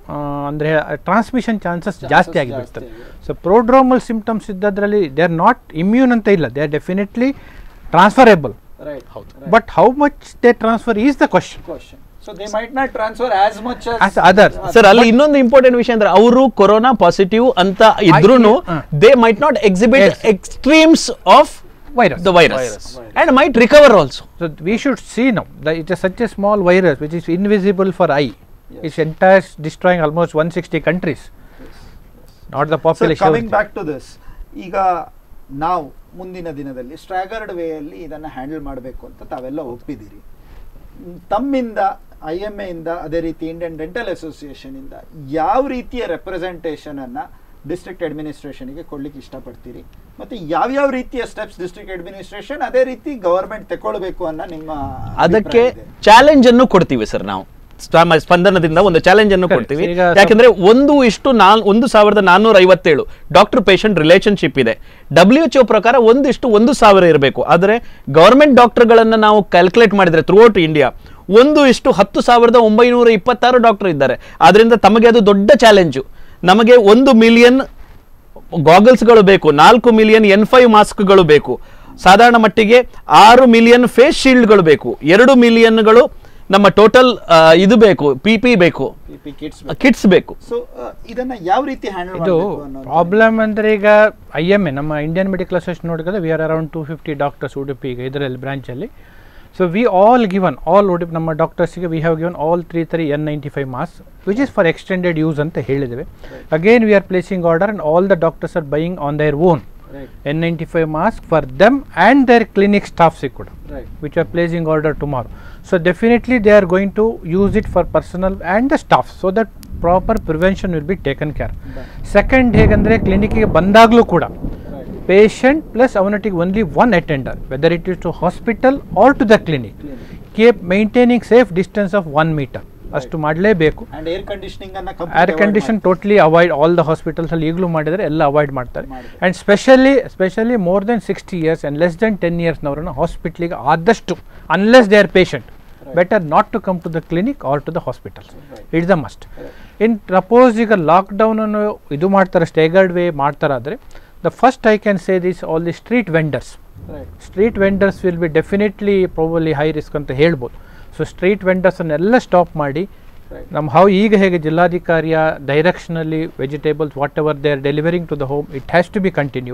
ಅಂದರೆ ಟ್ರಾನ್ಸ್ಮಿಷನ್ ಚಾನ್ಸಸ್ ಜಾಸ್ತಿ ಆಗಿಬಿಡ್ತದೆ ಆಗಿರುತ್ತೆ. ಸೊ ಪ್ರೋಡ್ರೋಮಲ್ ಸಿಂಪ್ಟಮ್ಸ್ ಇದ್ದದ್ರಲ್ಲಿ ದೇ ಆರ್ ನಾಟ್ ಇಮ್ಯೂನ್ ಅಂತ ಇಲ್ಲ they are definitely transferable Right. But how much they transfer is the question Question. So they might not transfer as much as, As others. Sir ಅಲ್ಲಿ ಇನ್ನೊಂದು important ವಿಷಯ ಅಂದ್ರೆ ಅವರು corona positive ಅಂತ ಇದ್ರೂ ಹ. They might not exhibit Yes. Extremes of Virus. The virus and might recover also So we should see now that it is such a small virus which is invisible for eye. It's entire destroying almost 160 countries. Not the ಸೊ population. Coming back to this ಈಗ ನಾವು ಮುಂದಿನ ದಿನದಲ್ಲಿ ಸ್ಟ್ರಾಗರ್ಡ್ ವೇಯಲ್ಲಿ ಇದನ್ನ handle ಮಾಡಬೇಕು ಅಂತ ತಾವೆಲ್ಲ ಒಪ್ಪಿದ್ದೀರಿ ಮ್, ತಮ್ಮಿಂದ ಐ ಎಮ್ ಇಂದ ಅದೇ ರೀತಿ ಇಂಡಿಯನ್ ಡೆಂಟಲ್ ಅಸೋಸಿಯೇಷನ್ ಇಂದ ಯಾವ ರೀತಿಯ ರೆಪ್ರೆಸೆಂಟೇಷನ್ ಅನ್ನ ಡಿಸ್ಟ್ರಿಕ್ಟ್ ಅಡ್ಮಿನಿಸ್ಟ್ರೇಷನ್ಗೆ ಕೊಡ್ಲಿಕ್ಕೆ ಇಷ್ಟಪಡ್ತೀರಿ ಮತ್ತೆ ಯಾವ್ಯಾವ ರೀತಿಯ ಸ್ಟೆಪ್ಸ್ ಡಿಸ್ಟ್ರಿಕ್ಟ್ ಅಡ್ಮಿನಿಸ್ಟ್ರೇಷನ್ ಅದೇ ರೀತಿ ಗವರ್ಮೆಂಟ್ ತಗೊಳ್ಬೇಕು ಅನ್ನೋ ನಿಮ್ಮ ಅದಕ್ಕೆ ಅಭಿಪ್ರಾಯ ಇದೆ. ಚಾಲೆಂಜ್ ಅನ್ನು ಕೊಡ್ತೀವಿ ಸರ್ ನಾವು ಸ್ಪ- ಸ್ಪಂದನದಿಂದ ಒಂದು ಚಾಲೆಂಜ್ ಅನ್ನು Correct. ಕೊಡ್ತೀವಿ ಈಗ ಯಾಕಂದ್ರೆ ಒಂದು ಇಷ್ಟು ನಾಲ್ ಒಂದು ಸಾವಿರದ ನಾನ್ನೂರ ಐವತ್ತೇಳು ಡಾಕ್ಟರ್ ಪೇಷಂಟ್ ರಿಲೇಶನ್ಶಿಪ್ ಇದೆ ಡಬ್ಲ್ಯೂ ಎಚ್ ಪ್ರಕಾರ ಒಂದಿಷ್ಟು ಒಂದು ಸಾವಿರ ಇರಬೇಕು ಆದರೆ ಗವರ್ಮೆಂಟ್ ಡಾಕ್ಟರ್ಗಳನ್ನ ನಾವು ಕ್ಯಾಲ್ಕುಲೇಟ್ ಮಾಡಿದ್ರೆ ಥ್ರೂ ಔಟ್ ಇಂಡಿಯಾ ಒಂದು ಇಷ್ಟು ಹತ್ತು ಸಾವಿರದ ಒಂಬೈನೂರ ಇಪ್ಪತ್ತಾರು ಡಾಕ್ಟರ್ ಇದ್ದಾರೆ ಆದ್ರಿಂದ ತಮಗೆ ಅದು ದೊಡ್ಡ ಚಾಲೆಂಜು ನಮಗೆ ಒಂದು ಮಿಲಿಯನ್ ಗಾಗಲ್ಸ್ಗಳು ಬೇಕು ನಾಲ್ಕು ಮಿಲಿಯನ್ ಎನ್ ಫೈವ್ ಮಾಸ್ಕ್ಗಳು ಬೇಕು ಸಾಧಾರಣ ಮಟ್ಟಿಗೆ ಆರು ಮಿಲಿಯನ್ ಫೇಸ್ ಶೀಲ್ಡ್ಗಳು ಬೇಕು ಎರಡು ಮಿಲಿಯನ್ಗಳು ನಮ್ಮ ಟೋಟಲ್ ಇದು ಬೇಕು ಪಿ ಪಿ ಬೇಕು PP kits ಕಿಟ್ಸ್ ಬೇಕು ಸೊ ಇದನ್ನ ಯಾವ ರೀತಿ ಹ್ಯಾಂಡಲ್ ಇದು ಮಾಡಬೇಕು ಅನ್ನೋದು ಪ್ರಾಬ್ಲಮ್ ಅಂದರೆ ಈಗ ಐ ಎಮ್ ಎ ನಮ್ಮ ಇಂಡಿಯನ್ ಮೆಡಿಕಲ್ ಅಸೋಸಿಯೇಷನ್ ನೋಡಿದ್ರೆ we are around two fifty doctors Udupi ಈಗ ಇದರಲ್ಲಿ ಬ್ರಾಂಚಲ್ಲಿ so we all given all Udupi ನಮ್ಮ ಡಾಕ್ಟರ್ಸ್ಗೆ we have given all three three N ninety five mask which is for extended use ಅಂತ ಹೇಳಿದ್ದೇವೆ again we are placing order and all the doctors are buying on their own right N ninety five mask for them and there clinic ಸ್ಟಾಫ್ಸಿಗೆ ಕೂಡ right which are placing order tomorrow. So definitely they are going to use it for personal and the staff so that proper prevention will be taken care. Second ಹೇಗಂದರೆ ಕ್ಲಿನಿಕ್ಗೆ ಬಂದಾಗಲೂ ಕೂಡ patient plus ಅವನೊಟ್ಟಿಗೆ only one attender whether it is to hospital or to the clinic keep maintaining safe distance of one metre ಅಷ್ಟು ಮಾಡಲೇಬೇಕು and air conditioning ಅನ್ನ air condition totally avoid all the hospitals ಅಲ್ಲಿ ಈಗಲೂ ಮಾಡಿದರೆ ಎಲ್ಲ avoid ಮಾಡ್ತಾರೆ ಮಾಡ್ತಾರೆ. And specially specially more than sixty years and less than ten ಇಯರ್ಸ್ನವ್ರನ್ನ ಹಾಸ್ಪಿಟ್ಲಿಗೆ ಆದಷ್ಟು unless they are patient better not to come to the clinic or to the hospital it's the must in suppose ಈಗ ಲಾಕ್ಡೌನನ್ನು ಇದು ಮಾಡ್ತಾರೆ staggered way ಮಾಡ್ತಾರಾದರೆ the first I can say this all the street vendors street vendors will be definitely probably high risk ಅಂತ ಹೇಳ್ಬೋದು so street ವೆಂಡರ್ಸನ್ನೆಲ್ಲ stop ಮಾಡಿ ನಮ್ಮ how ಈಗ ಹೇಗೆ ಜಿಲ್ಲಾಧಿಕಾರಿಯ ಡೈರೆಕ್ಷನಲ್ಲಿ vegetables whatever they are delivering to the home it has to be continue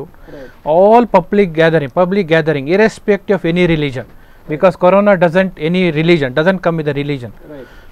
all public gathering public gathering irrespective of any religion because corona doesn't any religion doesn't come with the religion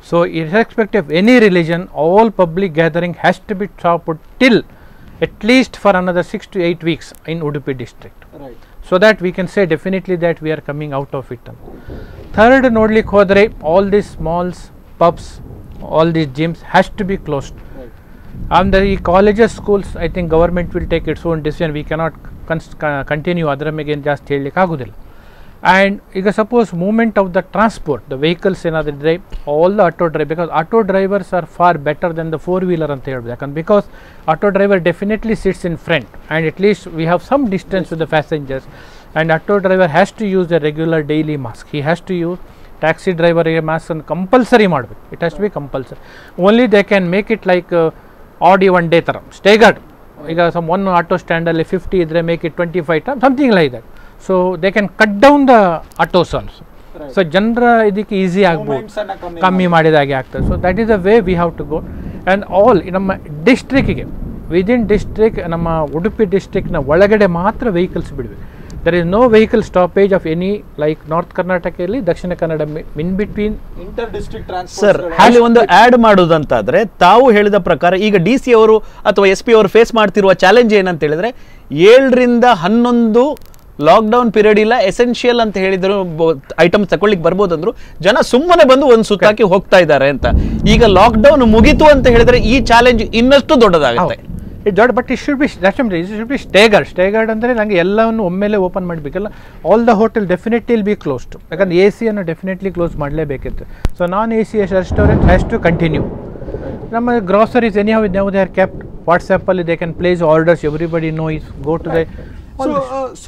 So, irrespective of any religion, all public gathering has to be stopped till at least for another six to eight weeks in Udupi district. Right so that we can say definitely that we are coming out of it ಅಂತ third ನೋಡ್ಲಿಕ್ಕೆ ಹೋದರೆ all this malls pubs all this gyms has to be closed right ಅಂದರೆ ಈ colleges schools I think government will take its own decision we cannot cons continue ಅದರ ಮೇಲೆ ಏನು ಜಾಸ್ತಿ ಹೇಳಲಿಕ್ಕೆ ಆಗೋದಿಲ್ಲ ಆ್ಯಂಡ್ ಈಗ suppose movement of the transport the vehicles ಏನಾದರೂ ಇದ್ದರೆ all the auto drive because auto drivers are far better than the four wheeler ಅಂತ ಹೇಳ್ಬೋದು ಯಾಕಂದ್ರೆ because auto driver definitely sits in front and at least we have some distance with the passengers and auto driver has to use the regular daily mask he has to use taxi ಡ್ರೈವರಿಗೆ ಮಾಸ್ಕನ್ನು compulsory ಮಾಡಬೇಕು it has to be compulsory only they can make it like odd one day ಥರ staggered ಈಗ some one auto ಸ್ಟ್ಯಾಂಡಲ್ಲಿ fifty ಇದ್ದರೆ make it twenty five time something like that so they can cut down the autos also so ಜನರ ಇದಕ್ಕೆ easy ಆಗ್ಬೋದು Movements ಅನ್ನ ಕಮ್ಮಿ ಕಮ್ಮಿ ಮಾಡಿದಾಗೆ ಆಗ್ತದೆ so that is the way we have to go and all ನಮ್ಮ ಡಿಸ್ಟ್ರಿಕ್ಕಿಗೆ ವಿದಿನ್ ಡಿಸ್ಟ್ರಿಕ್ ನಮ್ಮ ಉಡುಪಿ ಡಿಸ್ಟ್ರಿಕ್ನ ಒಳಗಡೆ ಮಾತ್ರ ವೆಹಿಕಲ್ಸ್ ಬಿಡಬೇಕು there is no vehicle stoppage of any like north ಕರ್ನಾಟಕದಲ್ಲಿ Dakshina Kannada in between inter district sir transport ಅಲ್ಲಿ ಒಂದು ಆಡ್ ಮಾಡೋದಂತಾದ್ರೆ ತಾವು ಹೇಳಿದ ಪ್ರಕಾರ ಈಗ ಡಿ ಸಿ ಅವರು ಅಥವಾ ಎಸ್ ಪಿ ಅವರು ಫೇಸ್ ಮಾಡ್ತಿರುವ ಚಾಲೆಂಜ್ ಏನಂತ ಹೇಳಿದ್ರೆ ಏಳರಿಂದ ಹನ್ನೊಂದು ಲಾಕ್ಡೌನ್ ಪೀರಿಯಡ್ ಇಲ್ಲ ಎಸೆನ್ಷಿಯಲ್ ಅಂತ ಹೇಳಿದ್ರು ಐಟಮ್ಸ್ ತಗೊಳ್ಳಿಕ್ ಬರ್ಬೋದಂದ್ರು ಜನ ಸುಮ್ಮನೆ ಬಂದು ಒಂದು ಸುತ್ತಾಕಿ ಹೋಗ್ತಾ ಇದ್ದಾರೆ ಅಂತ ಈಗ ಲಾಕ್ಡೌನ್ ಮುಗೀತು ಅಂತ ಹೇಳಿದ್ರೆ ಈ ಚಾಲೆಂಜ್ ಇನ್ನಷ್ಟು ದೊಡ್ಡದಾಗುತ್ತೆ ಇಟ್ ದೊಡ್ಡ but it should be that it should be staggered staggered ಅಂದರೆ ನನಗೆ ಎಲ್ಲವನ್ನು ಒಮ್ಮೆಲೆ ಓಪನ್ ಮಾಡಬೇಕಲ್ಲ all the hotel definitely be closed ಯಾಕಂದ್ರೆ ಎ ಸಿಯನ್ನು ಡೆಫಿನೆಟ್ಲಿ ಕ್ಲೋಸ್ ಮಾಡಲೇಬೇಕಿತ್ತು so non A C restaurant has to continue ನಮ್ಮ ಗ್ರಾಸರೀಸ್ ಎನಿ ಹೌ ನಾವು ದೇ ಆರ್ ಕೆಪ್ಟ್ ವಾಟ್ಸಪ್ಪಲ್ಲಿ they can place orders everybody no is go to the so so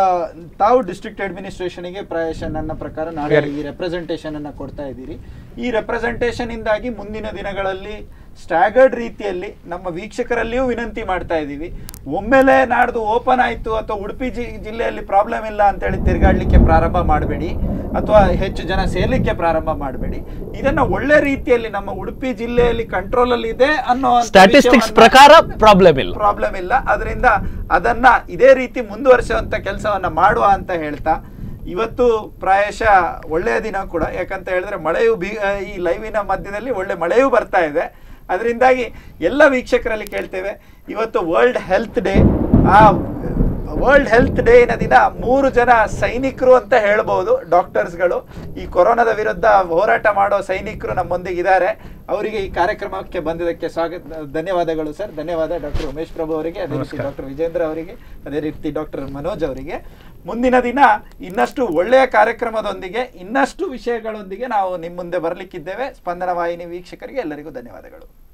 ತಾವು district ಅಡ್ಮಿನಿಸ್ಟ್ರೇಷನ್ಗೆ ಪ್ರಾಯಶಃ ನನ್ನ ಪ್ರಕಾರ ನಾಳೆ Yeah. ಈ ರೆಪ್ರೆಸೆಂಟೇಷನ್ ಅನ್ನ ಕೊಡ್ತಾ ಇದ್ದೀರಿ ಈ ರೆಪ್ರೆಸೆಂಟೇಷನ್ ಇಂದಾಗಿ ಮುಂದಿನ ದಿನಗಳಲ್ಲಿ ಸ್ಟ್ಯಾಗರ್ಡ್ ರೀತಿಯಲ್ಲಿ ನಮ್ಮ ವೀಕ್ಷಕರಲ್ಲಿಯೂ ವಿನಂತಿ ಮಾಡ್ತಾ ಇದ್ದೀವಿ ಒಮ್ಮೆಲೆ ನಾಡ್ದು ಓಪನ್ ಆಯಿತು ಅಥವಾ ಉಡುಪಿ ಜಿ ಜಿಲ್ಲೆಯಲ್ಲಿ ಪ್ರಾಬ್ಲಮ್ ಇಲ್ಲ ಅಂತೇಳಿ ತಿರುಗಾಡ್ಲಿಕ್ಕೆ ಪ್ರಾರಂಭ ಮಾಡಬೇಡಿ ಅಥವಾ ಹೆಚ್ಚು ಜನ ಸೇರ್ಲಿಕ್ಕೆ ಪ್ರಾರಂಭ ಮಾಡಬೇಡಿ ಇದನ್ನ ಒಳ್ಳೆ ರೀತಿಯಲ್ಲಿ ನಮ್ಮ ಉಡುಪಿ ಜಿಲ್ಲೆಯಲ್ಲಿ ಕಂಟ್ರೋಲ್ ಅಲ್ಲಿ ಇದೆ ಅನ್ನೋ ಸ್ಟ್ಯಾಟಿಸ್ಟಿಕ್ಸ್ ಪ್ರಕಾರ ಪ್ರಾಬ್ಲಮ್ ಇಲ್ಲ ಪ್ರಾಬ್ಲಮ್ ಇಲ್ಲ ಅದರಿಂದ ಅದನ್ನ ಇದೇ ರೀತಿ ಮುಂದುವರಿಸುವಂತ ಕೆಲಸವನ್ನ ಮಾಡುವ ಅಂತ ಹೇಳ್ತಾ ಇವತ್ತು ಪ್ರಾಯಶಃ ಒಳ್ಳೆಯ ದಿನ ಕೂಡ ಯಾಕಂತ ಹೇಳಿದ್ರೆ ಮಳೆಯು ಬಿ ಈ ಲೈವಿನ ಮಧ್ಯದಲ್ಲಿ ಒಳ್ಳೆ ಮಳೆಯೂ ಬರ್ತಾ ಇದೆ ಅದರಿಂದಾಗಿ ಎಲ್ಲ ವೀಕ್ಷಕರಲ್ಲಿ ಕೇಳ್ತೇವೆ ಇವತ್ತು ವರ್ಲ್ಡ್ ಹೆಲ್ತ್ ಡೇ ಆ ವರ್ಲ್ಡ್ ಹೆಲ್ತ್ ಡೇನ ದಿನ ಮೂರು ಜನ ಸೈನಿಕರು ಅಂತ ಹೇಳ್ಬೋದು ಡಾಕ್ಟರ್ಸ್ಗಳು ಈ ಕೊರೋನಾದ ವಿರುದ್ಧ ಹೋರಾಟ ಮಾಡೋ ಸೈನಿಕರು ನಮ್ಮೊಂದಿಗೆ ಇದ್ದಾರೆ ಅವರಿಗೆ ಈ ಕಾರ್ಯಕ್ರಮಕ್ಕೆ ಬಂದಿದ್ದಕ್ಕೆ ಸ್ವಾಗತ ಧನ್ಯವಾದಗಳು ಸರ್ ಧನ್ಯವಾದ ಡಾಕ್ಟರ್ ಉಮೇಶ್ ಪ್ರಭು ಅವರಿಗೆ ಅದೇ ರೀತಿ ಡಾಕ್ಟರ್ ವಿಜೇಂದ್ರ ಅವರಿಗೆ ಅದೇ ರೀತಿ ಡಾಕ್ಟರ್ ಮನೋಜ್ ಅವರಿಗೆ ಮುಂದಿನ ದಿನ ಇನ್ನಷ್ಟು ಒಳ್ಳೆಯ ಕಾರ್ಯಕ್ರಮದೊಂದಿಗೆ ಇನ್ನಷ್ಟು ವಿಷಯಗಳೊಂದಿಗೆ ನಾವು ನಿಮ್ಮ ಮುಂದೆ ಬರಲಿಕ್ಕಿದ್ದೇವೆ ಸ್ಪಂದನ ವಾಹಿನಿ ವೀಕ್ಷಕರಿಗೆ ಎಲ್ಲರಿಗೂ ಧನ್ಯವಾದಗಳು